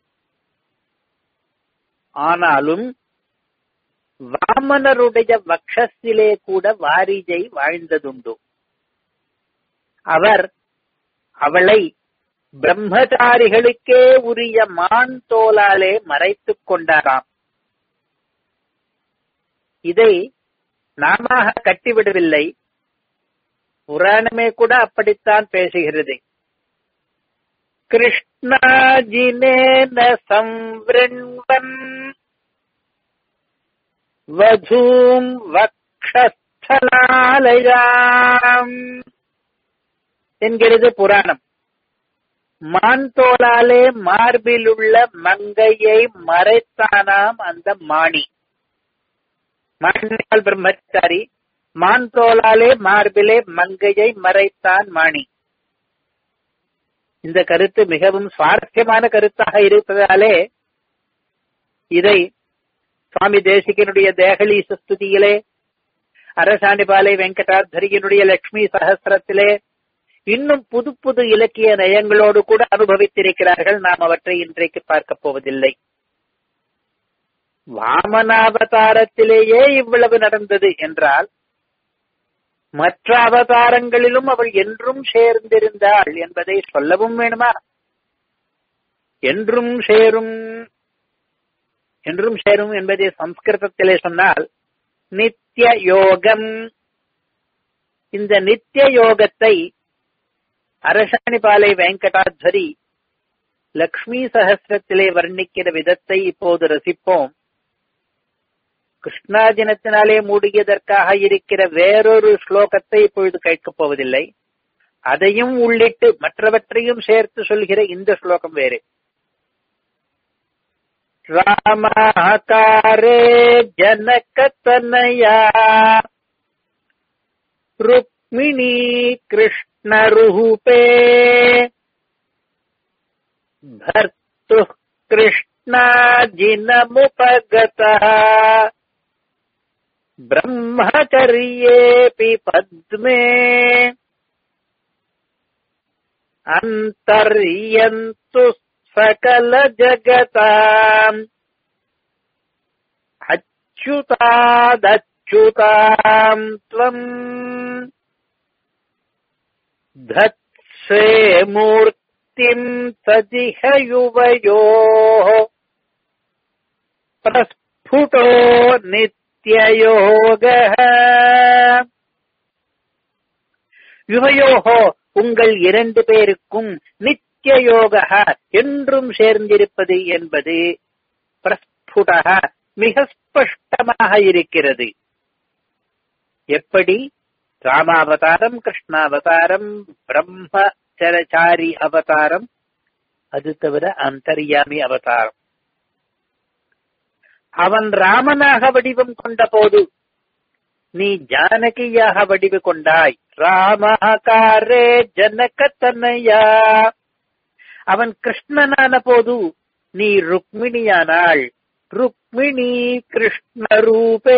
ஆனாலும் வாமனருடைய வக்ஷத்திலே கூட வாரிஜை வாழ்ந்ததுண்டு அவர் அவளை பிரம்மச்சாரிகளுக்கே உரிய மான் தோலாலே மறைத்துக் கொண்டாராம் இதை நாம கட்டிவிடவில்லை புராணமே கூட அப்படித்தான் பேசுகிறது கிருஷ்ணாஜினேன சம்வృణ్வன் வதூம் வக்ஷஸ்தலாலயாம் என்கிறது புராணம் மான் தோலாலே மார்பிலுள்ள மங்கையை மறைத்தானாம் அந்த மாணி மாணியால் பிரம்மச்சாரி மான் தோலாலே மார்பிலே மங்கையை மறைத்தான் மாணி இந்த கருத்து மிகவும் சுவாரஸ்யமான கருத்தாக இருப்பதாலே இதை சுவாமி தேசிகனுடைய தேகலீச ஸ்துதியிலே அரசாணிபாலை வெங்கடாத்தரியினுடைய லட்சுமி சகசிரத்திலே இன்னும் புது புது இலக்கிய நயங்களோடு கூட அனுபவித்திருக்கிறார்கள் நாம் அவற்றை இன்றைக்கு பார்க்கப் போவதில்லை வாமனாவதாரத்திலேயே இவ்வளவு நடந்தது என்றால் மற்ற அவதாரங்களிலும் அவள் என்றும் சேர்ந்திருந்தாள் என்பதை சொல்லவும் வேணுமா என்றும் சேரும் என்றும் சேரும் என்பதை சம்ஸ்கிருதத்திலே சொன்னால் நித்திய யோகம் இந்த நித்திய யோகத்தை அரசாணிபாலை வெங்கடாத்வரி லக்ஷ்மி சகசிரத்திலே வர்ணிக்கிற விதத்தை இப்போது ரசிப்போம் கிருஷ்ணாஜினத்தினாலே மூடியதற்காக இருக்கிற வேறொரு ஸ்லோகத்தை இப்பொழுது கேட்கப் போவதில்லை அதையும் உள்ளிட்டு மற்றவற்றையும் சேர்த்து சொல்கிற இந்த ஸ்லோகம் வேறு ராமாகாரே ஜனகத்தனயா ருக்மிணி கிருஷ்ணருபே भर्तुः कृष्णाजिनमुपगतः ब्रह्मचर्येऽपि पद्मे अन्तर्यन्तु सकलजगताम् अच्युतादच्युताम् त्वम् धत्से मूर्तिम् सदिह युवयोः प्रस्फुटो नित्ययोगः யுவயோகோ உங்கள் இரண்டு பேருக்கும் நித்திய யோக என்றும் சேர்ந்திருப்பது என்பது பிரஸ்புடக மிக ஸ்பஷ்டமாக இருக்கிறது எப்படி ராமாவதாரம் கிருஷ்ணாவதாரம் பிரம்மச்சரச்சாரி அவதாரம் அது தவிர அந்தர்யாமி அவதாரம் அவன் ராமனாக வடிவம் கொண்ட போது நீ ஜானகியாக வடிவு கொண்டாய் ராமகாரே ஜனக தன்னையா அவன் கிருஷ்ணனான போது நீ ருக்மிணியானாள் ருக்மிணி கிருஷ்ண ரூபே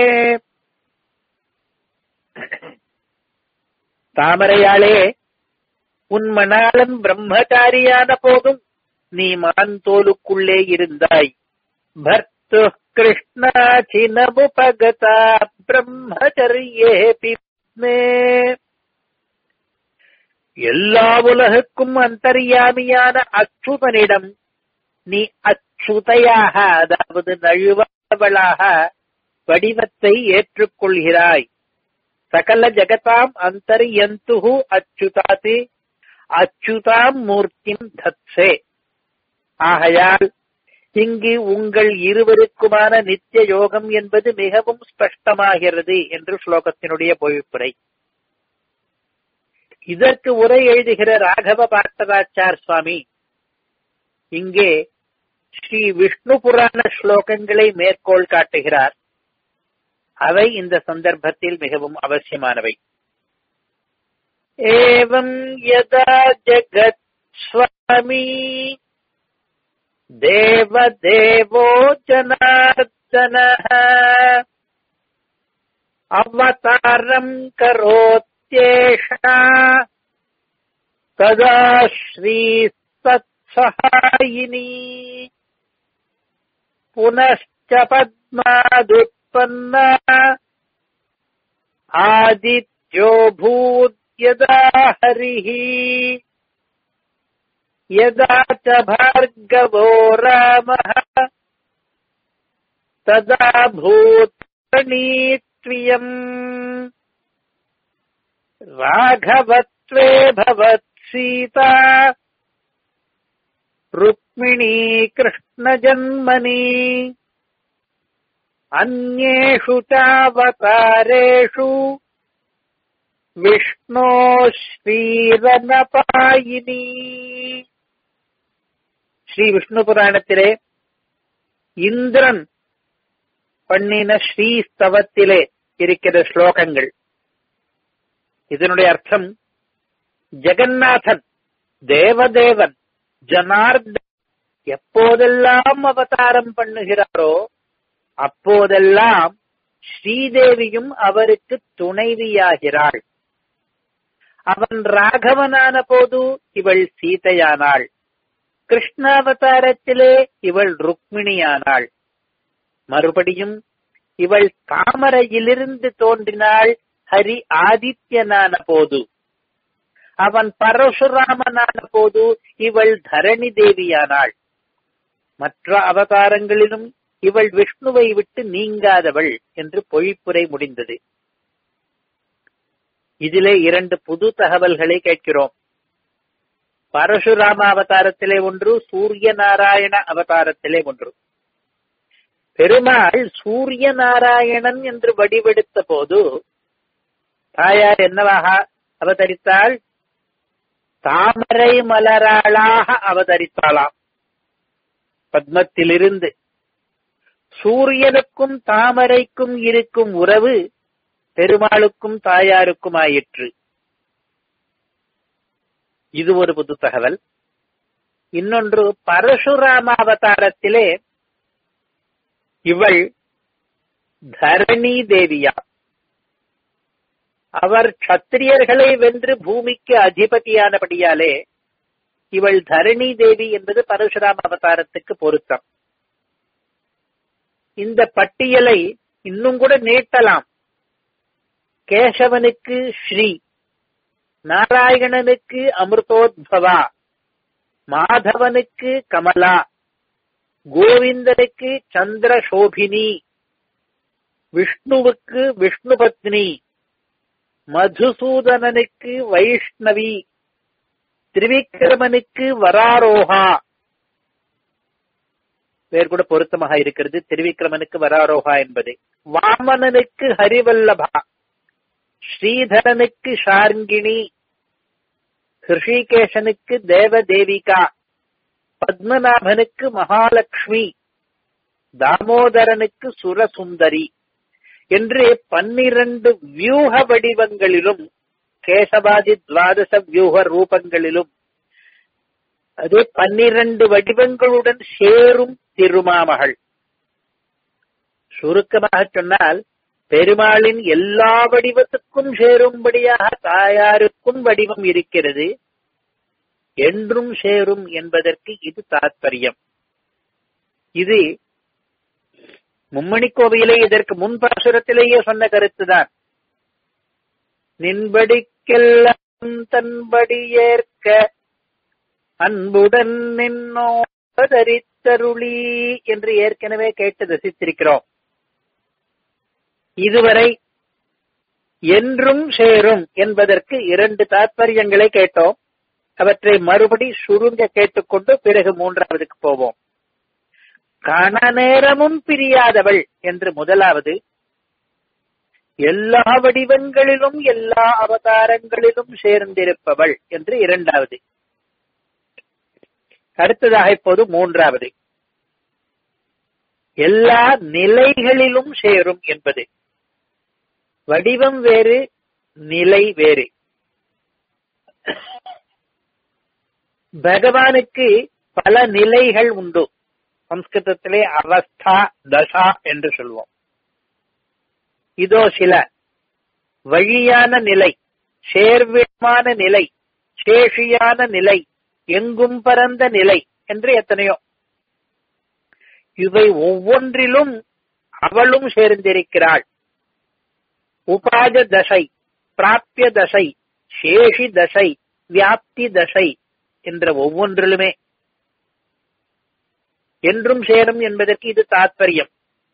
தாமரையாளே உன் மணாளன் பிரம்மச்சாரியான போதும் நீ மான் தோலுக்குள்ளே இருந்தாய் பர்த்து கிருஷ்ணா சினமுபகதா பிரம்மச்சரியே பிமே எல்லா உலகுக்கும் அந்தர்யாமியான அச்சுதனிடம் நீ அச்சுதையாக அதாவது நழுவவளாக வடிவத்தை ஏற்றுக்கொள்கிறாய் சகல ஜகதாம் அந்தர்யந்துகு அச்சுதாதி அச்சுதாம் மூர்த்திம் தத்சே ஆகையால் இங்கு உங்கள் இருவருக்குமான நித்திய யோகம் என்பது மிகவும் ஸ்பஷ்டமாகிறது என்று ஸ்லோகத்தினுடைய பொழிப்புரை இதற்கு உரை எழுதுகிற ராகவ பார்த்தராச்சார் சுவாமி இங்கே ஸ்ரீ விஷ்ணு புராண ஸ்லோகங்களை மேற்கோள் காட்டுகிறார் அவை இந்த சந்தர்ப்பத்தில் மிகவும் அவசியமானவை ஏவம் யதா ஜகத் ஸ்வாமி தேவதேவோ ஜனார்தன அவதாரம் கரோத்யேஷா ததா ஸ்ரீ சத்சகாயினி புனश्च பத்மாதுत्पन्ना आदित्यो भूद्यदा हरिः यदा च भार्गवो रामः तदा भूत्प्रणीत्वियम् राघवत्वे भवत्सीता रुक्मिणी कृष्णजन्मनि अन्येषु चावतारेषु விஷ்ணோ ஸ்ரீரனபாயினி ஸ்ரீ விஷ்ணு புராணத்திலே இந்திரன் பண்ணின ஸ்ரீஸ்தவத்திலே இருக்கிற ஸ்லோகங்கள் இதனுடைய அர்த்தம் ஜெகநாதன் தேவதேவன் ஜனார்தன் எப்போதெல்லாம் அவதாரம் பண்ணுகிறாரோ அப்போதெல்லாம் ஸ்ரீதேவியும் அவருக்கு துணைவியாகிறாள் அவன் ராகவனான போது இவள் சீதையானாள் கிருஷ்ணாவதாரத்திலே இவள் ருக்மிணியானாள் மறுபடியும் இவள் தாமரையிலிருந்து தோன்றினாள் ஹரி ஆதித்யனான போது அவன் பரசுராமனான போது இவள் தரணி தேவியானாள் மற்ற அவதாரங்களிலும் இவள் விஷ்ணுவை விட்டு நீங்காதவள் என்று பொழிப்புரை முடிந்தது இதிலே இரண்டு புது தகவல்களை கேட்கிறோம் பரசுராம அவதாரத்திலே ஒன்று சூரிய நாராயண அவதாரத்திலே ஒன்று பெருமாள் சூரிய நாராயணன் என்று வடிவெடுத்த போது தாயார் என்னவாக அவதரித்தாள் தாமரை மலராளாக அவதரித்தாளாம் பத்மத்திலிருந்து சூரியனுக்கும் தாமரைக்கும் இருக்கும் உறவு பெருமாளுக்கும் தாயாருக்கும் ஆயிற்று இது ஒரு புது தகவல் இன்னொன்று பரசுராம அவதாரத்திலே இவள் தரணி தேவியா அவர் சத்திரியர்களை வென்று பூமிக்கு அதிபதியானபடியாலே இவள் தரணி தேவி என்பது பரசுராம அவதாரத்துக்கு பொருத்தம் இந்த பட்டியலை இன்னும் கூட நீட்டலாம் கேசவனுக்கு ஸ்ரீ நாராயணனுக்கு அமிர்தோத்பவா மாதவனுக்கு கமலா கோவிந்தனுக்கு சந்திரசோபினி விஷ்ணுவுக்கு விஷ்ணு பத்னி மதுசூதனனுக்கு வைஷ்ணவி திரிவிக்ரமனுக்கு வராரோகா பேர் கூட பொருத்தமாக இருக்கிறது திருவிக்ரமனுக்கு வராரோகா என்பது வாமனனுக்கு ஹரிவல்லபா ஸ்ரீதரனுக்கு ஷார்ங்கிணி ஹிருஷிகேஷனுக்கு தேவதேவிகா பத்மநாபனுக்கு மகாலட்சுமி தாமோதரனுக்கு சுரசுந்தரி என்று பன்னிரண்டு வியூக வடிவங்களிலும் கேசவாதி துவாதச வியூக ரூபங்களிலும் அது பன்னிரண்டு வடிவங்களுடன் சேரும் திருமாமகள் சுருக்கமாக சொன்னால் பெருமாளின் எல்லா வடிவத்துக்கும் சேரும்படியாக தாயாருக்கும் வடிவம் இருக்கிறது என்றும் சேரும் என்பதற்கு இது தாத்பரியம் இது மும்மணி கோவிலே இதற்கு முன்பாசுரத்திலேயே சொன்ன கருத்துதான் நின்படிக்கெல்லாம் தன்படி ஏற்க அன்புடன் நின்னோதரித்தருளி என்று ஏற்கனவே கேட்டு ரசித்திருக்கிறோம் இதுவரை என்றும் சேரும் என்பதற்கு இரண்டு தாற்பயங்களை கேட்டோம் அவற்றை மறுபடி சுருங்க கேட்டுக்கொண்டு பிறகு மூன்றாவதுக்கு போவோம் கண நேரமும் பிரியாதவள் என்று முதலாவது எல்லா வடிவங்களிலும் எல்லா அவதாரங்களிலும் சேர்ந்திருப்பவள் என்று இரண்டாவது அடுத்ததாக இப்போது மூன்றாவது எல்லா நிலைகளிலும் சேரும் என்பது வடிவம் வேறு நிலை வேறு பகவானுக்கு பல நிலைகள் உண்டு சம்ஸ்கிருதத்திலே அவஸ்தா தசா என்று சொல்வோம் இதோ சில வழியான நிலை சேர்விடமான நிலை சேஷியான நிலை எங்கும் பரந்த நிலை என்று எத்தனையோ இவை ஒவ்வொன்றிலும் அவளும் சேர்ந்திருக்கிறாள் உபாஜ தசை பிராப்பிய தசை சேஷி தசை வியாப்தி தசை என்ற ஒவ்வொன்றிலுமே என்றும் சேரும் என்பதற்கு இது தாத்பரியம்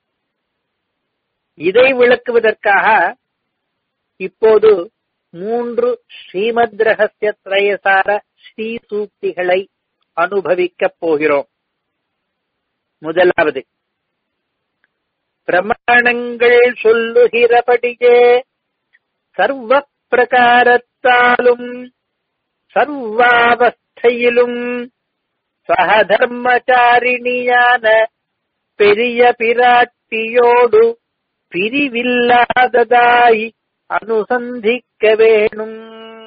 இதை விளக்குவதற்காக இப்போது மூன்று ஸ்ரீமத் ரகசிய திரயசார ஸ்ரீ சூக்திகளை அனுபவிக்கப் போகிறோம் முதலாவது பிரமாணங்கள் சொல்லுகிறபடியே சர்வ பிரகாரத்தாலும் சர்வாவஸ்தையிலும் சகதர்மச்சாரிணியான பெரிய பிராட்டியோடு பிரிவில்லாததாய் அனுசந்திக்க வேணும்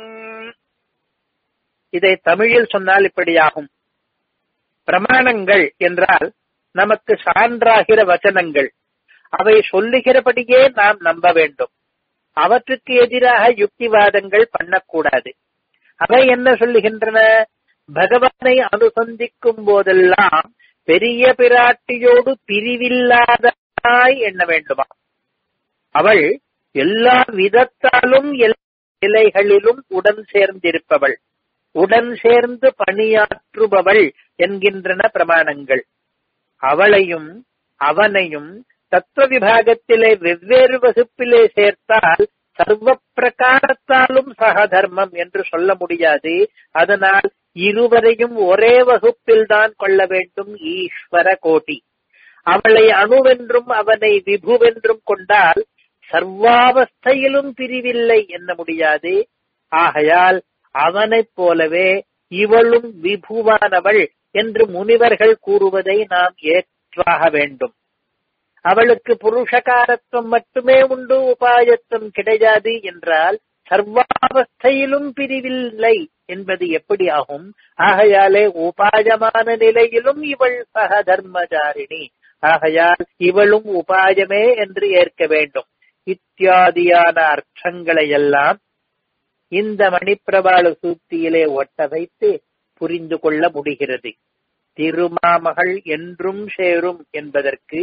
இதை தமிழில் சொன்னால் இப்படியாகும் பிரமாணங்கள் என்றால் நமக்கு சான்றாகிற வச்சனங்கள் அவை சொல்லுகிறபடியே நாம் நம்ப வேண்டும் அவற்றுக்கு எதிராக யுக்திவாதங்கள் பண்ணக்கூடாது அவை என்ன சொல்லுகின்றன பகவானை அனுசந்திக்கும் போதெல்லாம் பெரிய பிராட்டியோடு பிரிவில்லாதாய் எண்ண வேண்டுமா அவள் எல்லா விதத்தாலும் எல்லா நிலைகளிலும் உடன் சேர்ந்திருப்பவள் உடன் சேர்ந்து பணியாற்றுபவள் என்கின்றன பிரமாணங்கள் அவளையும் அவனையும் தத்துவ விபாகத்திலே வெவ்வேறு வகுப்பிலே சேர்த்தால் சர்வ பிரகாரத்தாலும் சகதர்மம் என்று சொல்ல முடியாது அதனால் இருவரையும் ஒரே வகுப்பில் தான் கொள்ள வேண்டும் ஈஸ்வர கோட்டி அவளை அணுவென்றும் அவனை விபுவென்றும் கொண்டால் சர்வாவஸ்தையிலும் பிரிவில்லை என்ன முடியாது ஆகையால் அவனைப் போலவே இவளும் விபுவானவள் என்று முனிவர்கள் கூறுவதை நாம் ஏற்றாக வேண்டும் அவளுக்கு புருஷகாரத்துவம் மட்டுமே உண்டு உபாயத்துவம் கிடையாது என்றால் சர்வாவஸ்தையிலும் பிரிவில்லை என்பது எப்படி ஆகும் ஆகையாலே உபாயமான நிலையிலும் இவள் சக தர்மச்சாரிணி ஆகையால் இவளும் உபாயமே என்று ஏற்க வேண்டும் இத்தியாதியான அர்த்தங்களை எல்லாம் இந்த மணிப்பிரபாள சூக்தியிலே ஒட்ட வைத்து புரிந்து கொள்ள முடிகிறது திருமாமகள் என்றும் சேரும் என்பதற்கு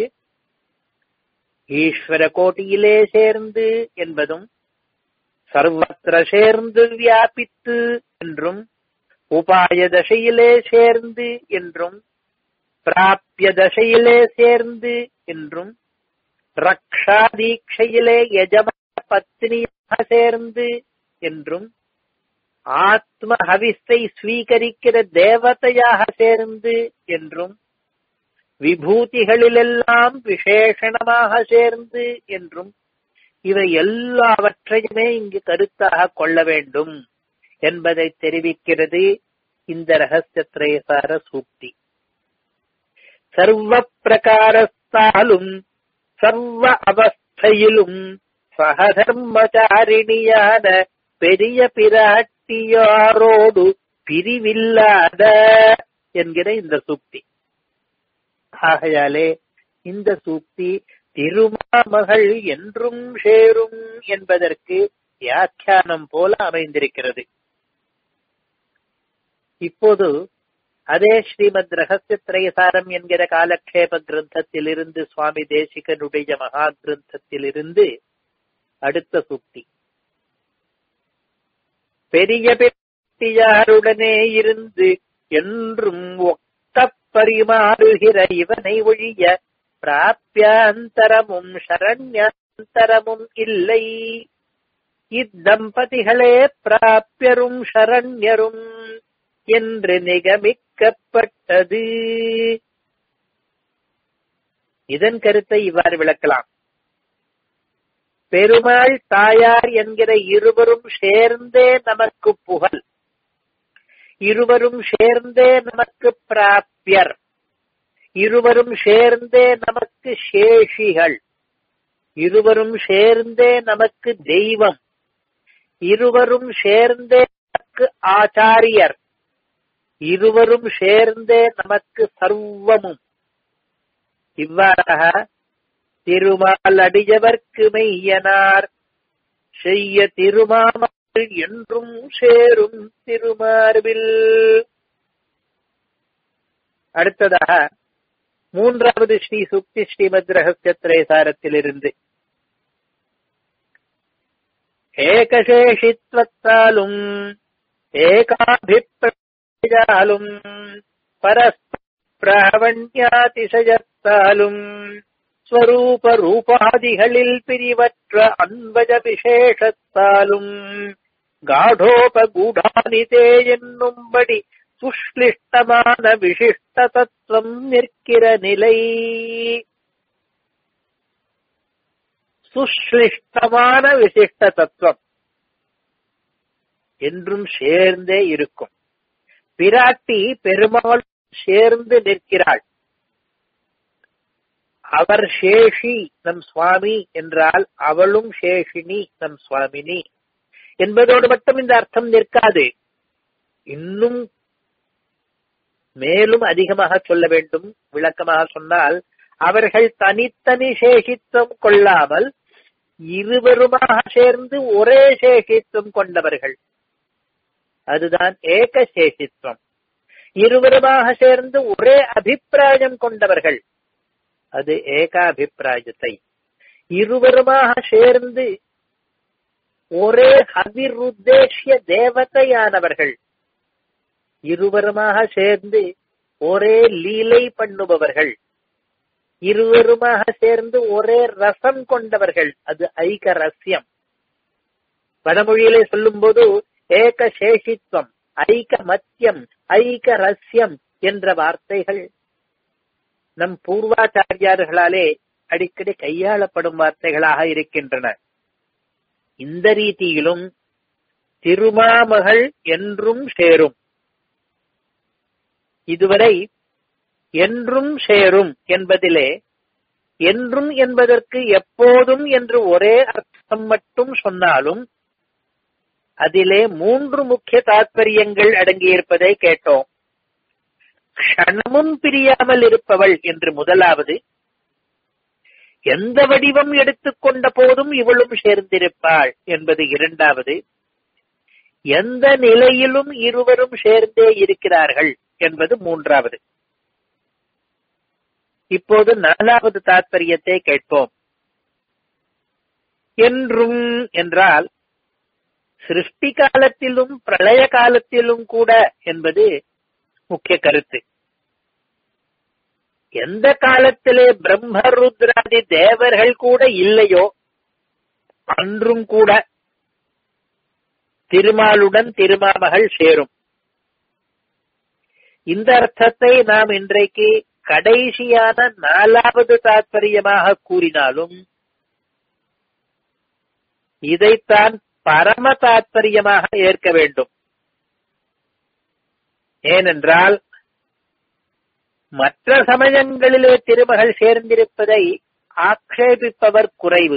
ஈஸ்வர கோட்டியிலே சேர்ந்து என்பதும் சர்வத்திர சேர்ந்து வியாபித்து என்றும் உபாய தசையிலே சேர்ந்து என்றும் பிராப்பிய தசையிலே சேர்ந்து என்றும் ரக்ஷா தீட்சையிலே எஜமான பத்னியாக சேர்ந்து என்றும் ஆத்ம ஹவிஸை ஸ்வீகரிக்கிற தேவதையாக சேர்ந்து என்றும் விபூதிகளிலெல்லாம் விசேஷணமாக சேர்ந்து என்றும் இவை எல்லாவற்றையுமே இங்கு கருத்தாக கொள்ள வேண்டும் என்பதை தெரிவிக்கிறது இந்த ரகசிய திரேசார சூக்தி சர்வ பிரகாரத்தாலும் சர்வ அவஸ்தையிலும் சகதர்மச்சாரிணியான பெரிய பிராட்டியாரோடு பிரிவில்லாத என்கிற இந்த சூக்தி ஆகையாலே இந்த சூக்தி திருமாமகள் என்றும் சேரும் என்பதற்கு வியாக்கியானம் போல அமைந்திருக்கிறது இப்போது அதே ஸ்ரீமத் ரகசிய திரையசாரம் என்கிற காலக்ஷேப கிரந்தத்திலிருந்து சுவாமி தேசிகனுடைய மகா கிரந்தத்திலிருந்து அடுத்த சூக்தி பெரிய பெட்டியாருடனே இருந்து என்றும் ஒக்க பரிமாறுகிற இவனை ஒழிய பிராபியாந்தரமும் சரண்யந்தரமும் இல்லை இத்தம்பதிகளே பிராபியரும் சரண்யரும் என்று நிகமிக்கப்பட்டது இதன் கருத்தை இவ்வாறு விளக்கலாம் பெருமாள் தாயார் என்கிற இருவரும் சேர்ந்தே நமக்கு புகழ் இருவரும் சேர்ந்தே நமக்கு பிராபியர் இருவரும் சேர்ந்தே நமக்கு சேஷிகள் இருவரும் சேர்ந்தே நமக்கு தெய்வம் இருவரும் சேர்ந்தே நமக்கு ஆச்சாரியர் இருவரும் சேர்ந்தே நமக்கு சர்வமும் இவ்வாறாக திருமால் அடியவர்க்கு மெய்யனார் செய்ய திருமாமல் என்றும் சேரும் திருமார்பில் அடுத்ததாக மூன்றாவது ஸ்ரீ சுக்தி ஸ்ரீமத் ரகசிய திரேசாரத்திலிருந்து ஏகசேஷித்வத்தாலும் ஏகாபிப்பிரஜாலும் பரஸ்பிராவண்யாதிசயத்தாலும் ஸ்வரூப ரூபாதிகளில் பிரிவற்ற அன்பஜ விசேஷத்தாலும் காடோபகூடானிதே என்னும்படி சுஷ்லிஷ்டமான விசிஷ்ட தத்துவம் நிற்கிற நிலை சுஷ்லிஷ்டமான விசிஷ்ட தத்துவம் என்றும் சேர்ந்தே இருக்கும் பிராட்டி பெருமாள் சேர்ந்து நிற்கிறாள் அவர் சேஷி நம் சுவாமி என்றால் அவளும் சேஷினி நம் சுவாமினி என்பதோடு மட்டும் இந்த அர்த்தம் நிற்காது இன்னும் மேலும் அதிகமாக சொல்ல வேண்டும் விளக்கமாக சொன்னால் அவர்கள் தனித்தனி சேஷித்துவம் கொள்ளாமல் இருவருமாக சேர்ந்து ஒரே சேஷித்துவம் கொண்டவர்கள் அதுதான் ஏக சேஷித்துவம் இருவருமாக சேர்ந்து ஒரே அபிப்பிராயம் கொண்டவர்கள் அது ஏகாபிப்பிராயத்தை இருவருமாக சேர்ந்து ஒரே அபிருத்தேசிய தேவதையானவர்கள் இருவருமாக சேர்ந்து ஒரே லீலை பண்ணுபவர்கள் இருவருமாக சேர்ந்து ஒரே ரசம் கொண்டவர்கள் அது ஐக ரஸ்யம் வடமொழியிலே சொல்லும் போது ஏக சேஷித்வம் ஐக மத்தியம் ஐக ரஸ்யம் என்ற வார்த்தைகள் நம் பூர்வாச்சாரியார்களாலே அடிக்கடி கையாளப்படும் வார்த்தைகளாக இருக்கின்றன இந்த ரீதியிலும் திருமாமகள் என்றும் சேரும் இதுவரை என்றும் சேரும் என்பதிலே என்றும் என்பதற்கு எப்போதும் என்று ஒரே அர்த்தம் மட்டும் சொன்னாலும் அதிலே மூன்று முக்கிய தாத்பரியங்கள் அடங்கியிருப்பதை கேட்டோம் க்ஷணமும் பிரியாமல் இருப்பவள் என்று முதலாவது எந்த வடிவம் எடுத்துக்கொண்ட போதும் இவளும் சேர்ந்திருப்பாள் என்பது இரண்டாவது எந்த நிலையிலும் இருவரும் சேர்ந்தே இருக்கிறார்கள் என்பது மூன்றாவது இப்போது நாலாவது தாத்பரியத்தை கேட்போம் என்றும் என்றால் சிருஷ்டி காலத்திலும் பிரளய காலத்திலும் கூட என்பது முக்கிய கருத்து எந்த காலத்திலே பிரம்மருத்ராதி தேவர்கள் கூட இல்லையோ அன்றும் கூட திருமாலுடன் திருமாமகள் சேரும் இந்த அர்த்தத்தை நாம் இன்றைக்கு கடைசியான நாலாவது தாற்பயமாக கூறினாலும் இதைத்தான் பரம தாற்பயமாக ஏற்க வேண்டும் ஏனென்றால் மற்ற சமயங்களிலே திருமகள் சேர்ந்திருப்பதை ஆக்ஷேபிப்பவர் குறைவு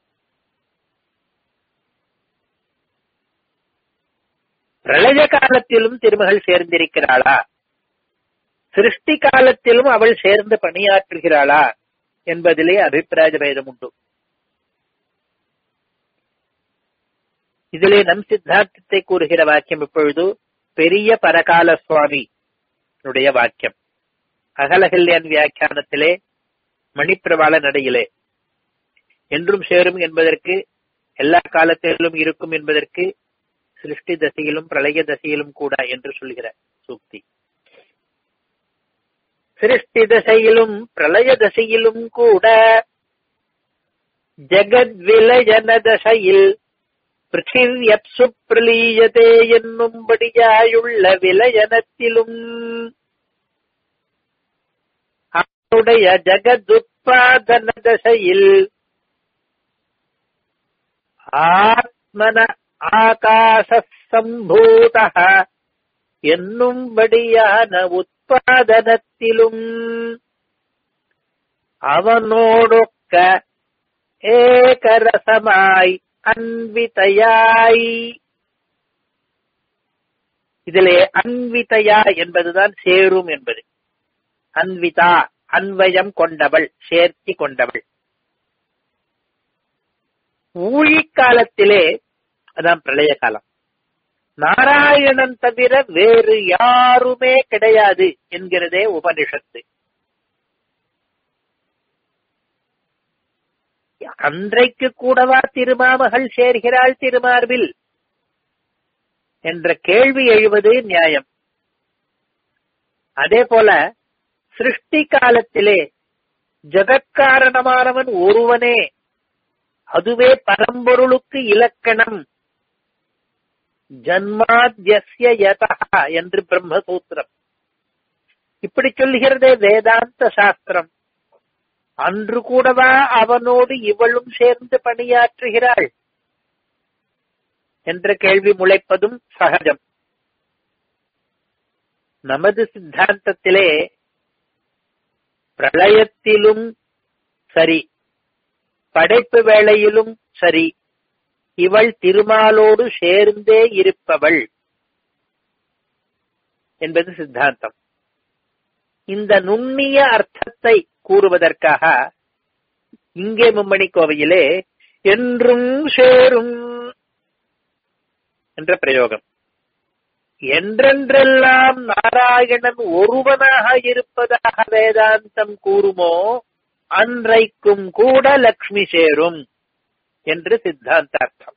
பிரளய காலத்திலும் திருமகள் சேர்ந்திருக்கிறாளா சிருஷ்டி காலத்திலும் அவள் சேர்ந்து பணியாற்றுகிறாளா என்பதிலே அபிப்பிராய பேதம் உண்டு இதிலே நம் சித்தாந்தத்தை கூறுகிற வாக்கியம் இப்பொழுது பெரிய பரகால சுவாமி வாக்கியம் அகலகல்யான் வியாக்கியானத்திலே மணிப்பிரவாள நடையிலே என்றும் சேரும் என்பதற்கு எல்லா காலத்திலும் இருக்கும் என்பதற்கு சிருஷ்டி தசையிலும் பிரளய தசையிலும் கூட என்று சொல்கிற சூக்தி சிருஷ்டி தசையிலும் பிரளய தசையிலும் கூட ஜெகத் விலயன தசையில் பிருத்திவியப்சு பிரலீயதே என்னும்படியாயுள்ள விலயனத்திலும் அவனுடைய ஜகதுத்பாதன தசையில் ஆத்மன ஆகாச சம்பூத என்னும்படியான உத்பாதனத்திலும் அவனோடொக்க ஏகரசமாய் அன்விதையாய் இதிலே அன்விதையா என்பதுதான் சேரும் என்பது அன்விதா அன்வயம் கொண்டவள் சேர்த்தி கொண்டவள் ஊழிக்காலத்திலே அதான் பிரளய காலம் நாராயணன் தவிர வேறு யாருமே கிடையாது என்கிறதே உபனிஷத்து அன்றைக்கு கூடவா திருமாமகள் சேர்கிறாள் திருமார்பில் என்ற கேள்வி எழுவது நியாயம் அதே போல சிருஷ்டி காலத்திலே ஜகத்காரணமானவன் ஒருவனே அதுவே பரம்பொருளுக்கு இலக்கணம் ஜன்மாத்யஸ்ய யதா என்று பிரம்மசூத்திரம் இப்படி சொல்லுகிறதே வேதாந்த சாஸ்திரம் அன்று கூடவா அவனோடு இவளும் சேர்ந்து பணியாற்றுகிறாள் என்ற கேள்வி முளைப்பதும் சகஜம் நமது சித்தாந்தத்திலே பிரளயத்திலும் சரி படைப்பு வேளையிலும் சரி இவள் திருமாலோடு சேர்ந்தே இருப்பவள் என்பது சித்தாந்தம் இந்த நுண்ணிய அர்த்தத்தை கூறுவதற்காக இங்கே மும்மணி கோவையிலே என்றும் சேரும் என்ற பிரயோகம் என்றென்றெல்லாம் நாராயணன் ஒருவனாக இருப்பதாக வேதாந்தம் கூறுமோ அன்றைக்கும் கூட லக்ஷ்மி சேரும் என்று சித்தாந்தார்த்தம்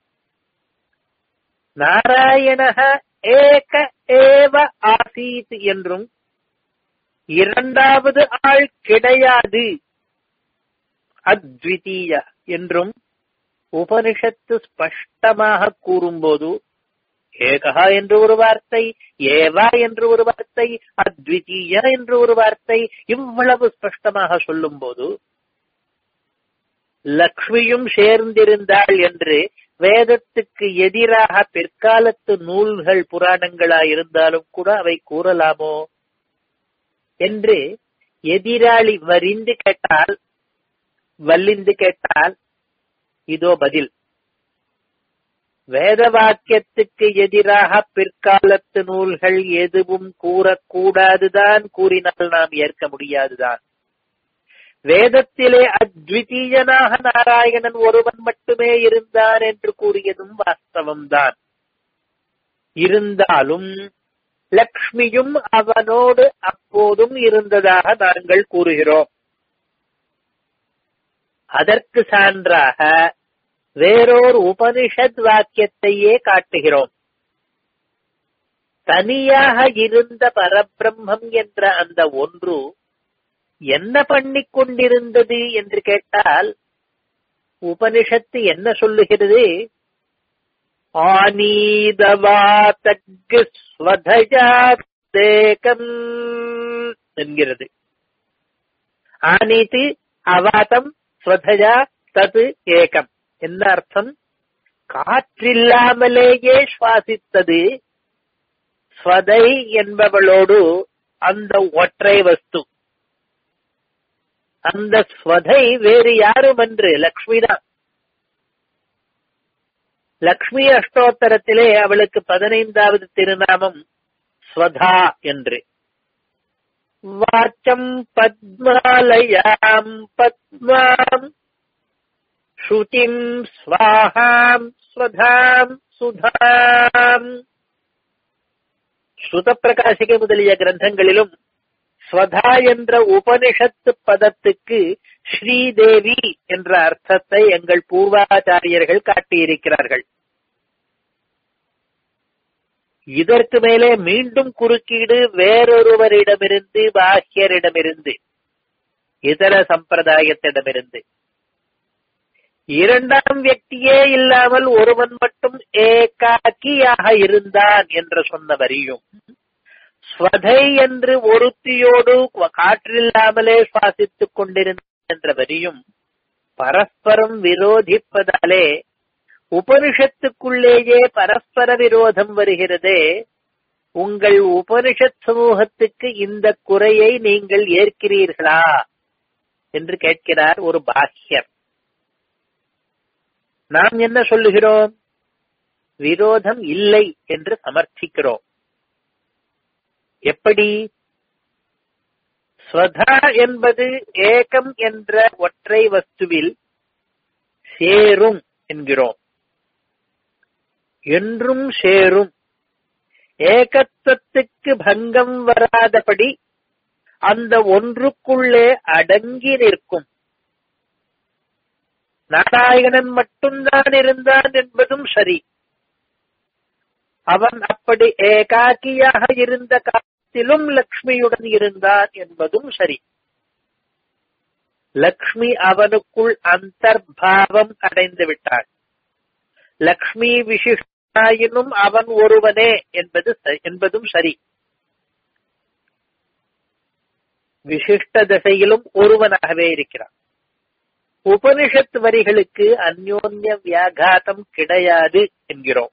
நாராயணக ஏக ஏவ ஆசீத் என்றும் இரண்டாவது ஆள் கிடையாது அத்விதீய என்றும் உபனிஷத்து ஸ்பஷ்டமாக கூறும்போது ஏகா என்று ஒரு வார்த்தை ஏவா என்று ஒரு வார்த்தை அத்விதீய என்று ஒரு வார்த்தை இவ்வளவு ஸ்பஷ்டமாக சொல்லும் போது லக்ஷ்மியும் சேர்ந்திருந்தாள் என்று வேதத்துக்கு எதிராக பிற்காலத்து நூல்கள் புராணங்களா இருந்தாலும் கூட அவை கூறலாமோ என்று எதிராளி வரிந்து கேட்டால் வல்லிந்து கேட்டால் இதோ பதில் வேத வாக்கியத்துக்கு எதிராக பிற்காலத்து நூல்கள் எதுவும் கூறக்கூடாதுதான் கூறினால் நாம் ஏற்க முடியாதுதான் வேதத்திலே அத்விதீயனாக நாராயணன் ஒருவன் மட்டுமே இருந்தான் என்று கூறியதும் வாஸ்தவம்தான் இருந்தாலும் லக்ஷ்மியும் அவனோடு அப்போதும் இருந்ததாக நாங்கள் கூறுகிறோம் அதற்கு சான்றாக வேறோர் உபனிஷத் வாக்கியத்தையே காட்டுகிறோம் தனியாக இருந்த பரபிரம்மம் என்ற அந்த ஒன்று என்ன பண்ணிக் கொண்டிருந்தது என்று கேட்டால் உபனிஷத்து என்ன சொல்லுகிறது ஆனீதவாதக்கு ஸ்வதஜாத்தேகம் என்கிறது ஆனீத்து அவாதம் ஸ்வதஜா தது ஏகம் என்ன அர்த்தம் காற்றில்லாமலேயே சுவாசித்தது ஸ்வதை என்பவளோடு அந்த ஒற்றை வஸ்து அந்த ஸ்வதை வேறு யாரும் என்று லக்ஷ்மி தான் லக்ஷ்மி அஷ்டோத்தரத்திலே அவளுக்கு பதினைந்தாவது திருநாமம் ஸ்வதா என்று வாச்சம் பத்மாலயாம் பத்மாம் ஸ்ருதிம் ஸ்வாஹாம் ஸ்வதாம் சுதாம் ஸ்ருத பிரகாசிகை முதலிய கிரந்தங்களிலும் ஸ்வதா என்ற உபனிஷத்து பதத்துக்கு ஸ்ரீதேவி என்ற அர்த்தத்தை எங்கள் பூர்வாச்சாரியர்கள் காட்டியிருக்கிறார்கள் இதற்கு மேலே மீண்டும் குறுக்கீடு வேறொருவரிடமிருந்து பாஹ்யரிடமிருந்து இதர சம்பிரதாயத்திடமிருந்து இரண்டாம் வியக்தியே இல்லாமல் ஒருவன் மட்டும் ஏகாக்கியாக இருந்தான் என்று சொன்ன வரியும் ஸ்வதை என்று ஒருத்தியோடு காற்றில்லாமலே சுவாசித்துக் கொண்டிருந்த என்ற வரியும் பரஸ்பரம் விரோதிப்பதாலே உபனிஷத்துக்குள்ளேயே பரஸ்பர விரோதம் வருகிறதே உங்கள் உபனிஷத் சமூகத்துக்கு இந்த குறையை நீங்கள் ஏற்கிறீர்களா என்று கேட்கிறார் ஒரு பாஷ்யர் நாம் என்ன சொல்லுகிறோம் விரோதம் இல்லை என்று சமர்த்திக்கிறோம் எப்படி ஸ்வதா என்பது ஏகம் என்ற ஒற்றை வஸ்துவில் சேரும் என்கிறோம் என்றும் சேரும் ஏகத்துவத்துக்கு பங்கம் வராதபடி அந்த ஒன்றுக்குள்ளே அடங்கி நிற்கும் நாராயணன் மட்டும்தான் இருந்தான் என்பதும் சரி அவன் அப்படி ஏகாக்கியாக இருந்த காலத்திலும் லக்ஷ்மியுடன் இருந்தான் என்பதும் சரி லக்ஷ்மி அவனுக்குள் அந்தர்பாவம் அடைந்து விட்டான் லக்ஷ்மி விசிஷ்டாயினும் அவன் ஒருவனே என்பது என்பதும் சரி விசிஷ்ட தசையிலும் ஒருவனாகவே இருக்கிறான் உபனிஷத் வரிகளுக்கு அந்யோன்ய வியாகாதம் கிடையாது என்கிறோம்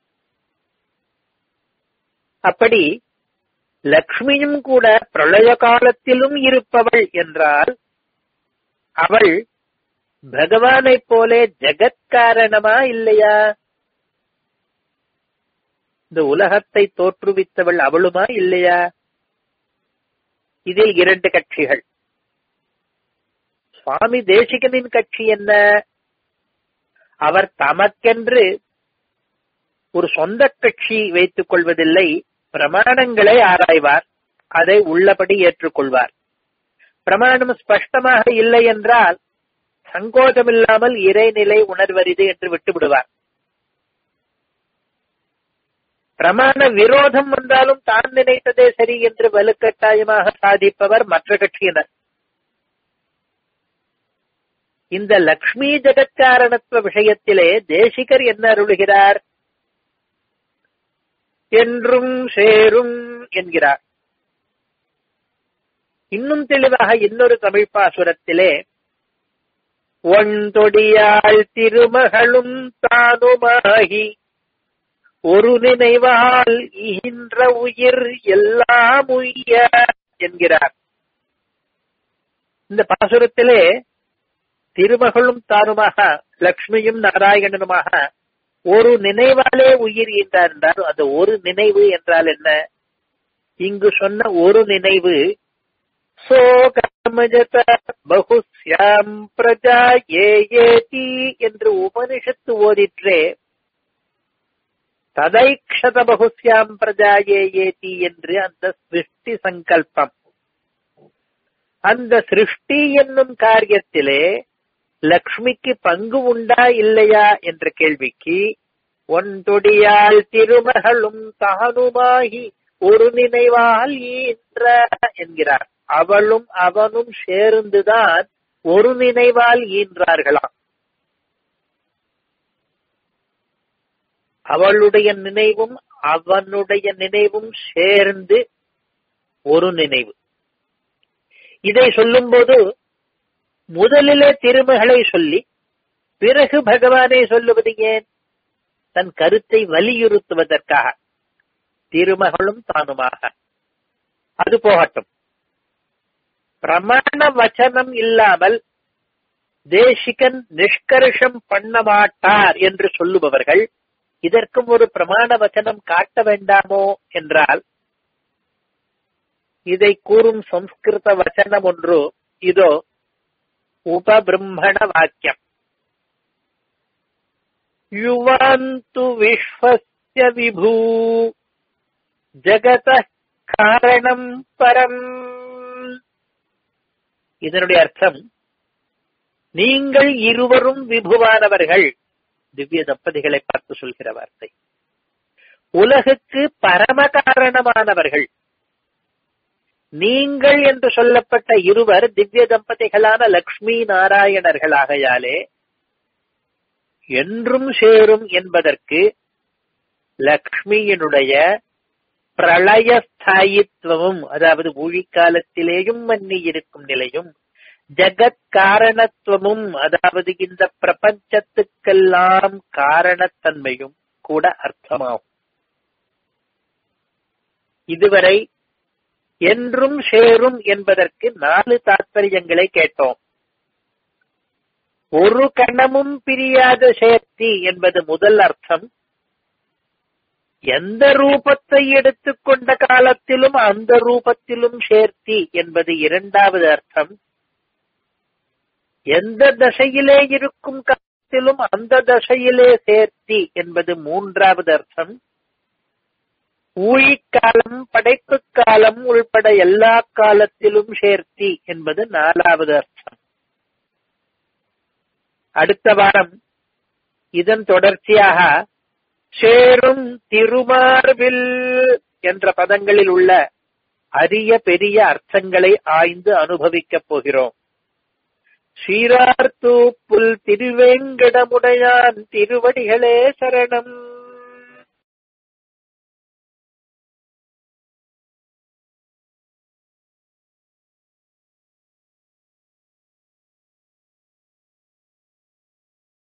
அப்படி லக்ஷ்மியும் கூட பிரளய காலத்திலும் இருப்பவள் என்றால் அவள் பகவானைப் போலே ஜெகத்காரணமா இல்லையா இந்த உலகத்தை தோற்றுவித்தவள் அவளுமா இல்லையா இதில் இரண்டு கட்சிகள் சுவாமி தேசிகனின் கட்சி என்ன அவர் தமக்கென்று ஒரு சொந்த கட்சி வைத்துக் கொள்வதில்லை பிரமாணங்களை ஆராய்வார் அதை உள்ளபடி ஏற்றுக்கொள்வார் பிரமாணம் ஸ்பஷ்டமாக இல்லை என்றால் சங்கோச்சமில்லாமல் இறைநிலை உணர்வரிது என்று விட்டுவிடுவார் பிரமாண விரோதம் வந்தாலும் தான் நினைத்ததே சரி என்று வலுக்கட்டாயமாக சாதிப்பவர் மற்ற கட்சியினர் இந்த லக்ஷ்மி ஜெகத்காரணத்துவ விஷயத்திலே தேசிகர் என்ன அருளுகிறார் என்றும் சேரும் என்கிறார் இன்னும் தெளிவாக இன்னொரு தமிழ் பாசுரத்திலே ஒன்றொடியாள் திருமகளும் தானுமாகி ஒரு நினைவால் ஈன்ற உயிர் எல்லாம் உய்ய என்கிறார் இந்த பாசுரத்திலே திருமகளும் தானுமாக லக்ஷ்மியும் நாராயணனுமாக ஒரு நினைவாலே உயிர் ஈன்றார் என்றால் அந்த ஒரு நினைவு என்றால் என்ன இங்கு சொன்ன ஒரு நினைவு சோகமஜத பகுஸ்யாம் பிரஜா ஏ ஏதி என்று உபனிஷத்து ஓதிற்றே ததைக்ஷத பகுஸ்யாம் பிரஜா ஏ ஏதி என்று அந்த சிருஷ்டி சங்கல்பம் அந்த சிருஷ்டி என்னும் காரியத்திலே லக்ஷ்மிக்கு பங்கு உண்டா இல்லையா என்ற கேள்விக்கு ஒன்றொடியால் திருமகளும் தானுமாகி ஒரு நினைவால் ஈன்ற என்கிறார் அவளும் அவனும் சேர்ந்துதான் ஒரு நினைவால் ஈன்றார்களாம் அவளுடைய நினைவும் அவனுடைய நினைவும் சேர்ந்து ஒரு நினைவு இதை சொல்லும்போது முதலிலே திருமகளை சொல்லி பிறகு பகவானை சொல்லுவது ஏன் தன் கருத்தை வலியுறுத்துவதற்காக திருமகளும் தானுமாக அது போகட்டும் பிரமாண வச்சனம் இல்லாமல் தேசிகன் நிஷ்கர்ஷம் பண்ண மாட்டார் என்று சொல்லுபவர்கள் இதற்கும் ஒரு பிரமாண வச்சனம் காட்ட வேண்டாமோ என்றால் இதை கூறும் சம்ஸ்கிருத வச்சனம் ஒன்று இதோ உபபிரம்மண வாக்கியம் யுவாந்து விஸ்வஸ்ய விபூ ஜகத காரணம் பரம் இதனுடைய அர்த்தம் நீங்கள் இருவரும் விபுவானவர்கள் திவ்ய தம்பதிகளை பார்த்து சொல்கிற வார்த்தை உலகுக்கு பரம காரணமானவர்கள் நீங்கள் என்று சொல்லப்பட்ட இருவர் திவ்ய தம்பதிகளான லக்ஷ்மி நாராயணர்களாகையாலே என்றும் சேரும் என்பதற்கு லக்ஷ்மியினுடைய பிரளயஸ்தாயித்துவமும் அதாவது ஊழிக்காலத்திலேயும் மன்னி இருக்கும் நிலையும் ஜகத் காரணத்துவமும் அதாவது இந்த பிரபஞ்சத்துக்கெல்லாம் காரணத்தன்மையும் கூட அர்த்தமாகும் இதுவரை என்றும் சேரும் என்பதற்கு நாலு தாற்பயங்களை கேட்டோம் ஒரு கணமும் பிரியாத சேர்த்தி என்பது முதல் அர்த்தம் எந்த ரூபத்தை எடுத்துக்கொண்ட காலத்திலும் அந்த ரூபத்திலும் சேர்த்தி என்பது இரண்டாவது அர்த்தம் எந்த தசையிலே இருக்கும் காலத்திலும் அந்த தசையிலே சேர்த்தி என்பது மூன்றாவது அர்த்தம் ஊழிக்காலம் படைப்பு காலம் உள்பட எல்லா காலத்திலும் சேர்த்தி என்பது நாலாவது அர்த்தம் அடுத்த வாரம் இதன் தொடர்ச்சியாக சேரும் திருமார்பில் என்ற பதங்களில் உள்ள அரிய பெரிய அர்த்தங்களை ஆய்ந்து அனுபவிக்கப் போகிறோம் சீரார்த்தூப்புல் திருவேங்கடமுடையான் திருவடிகளே சரணம்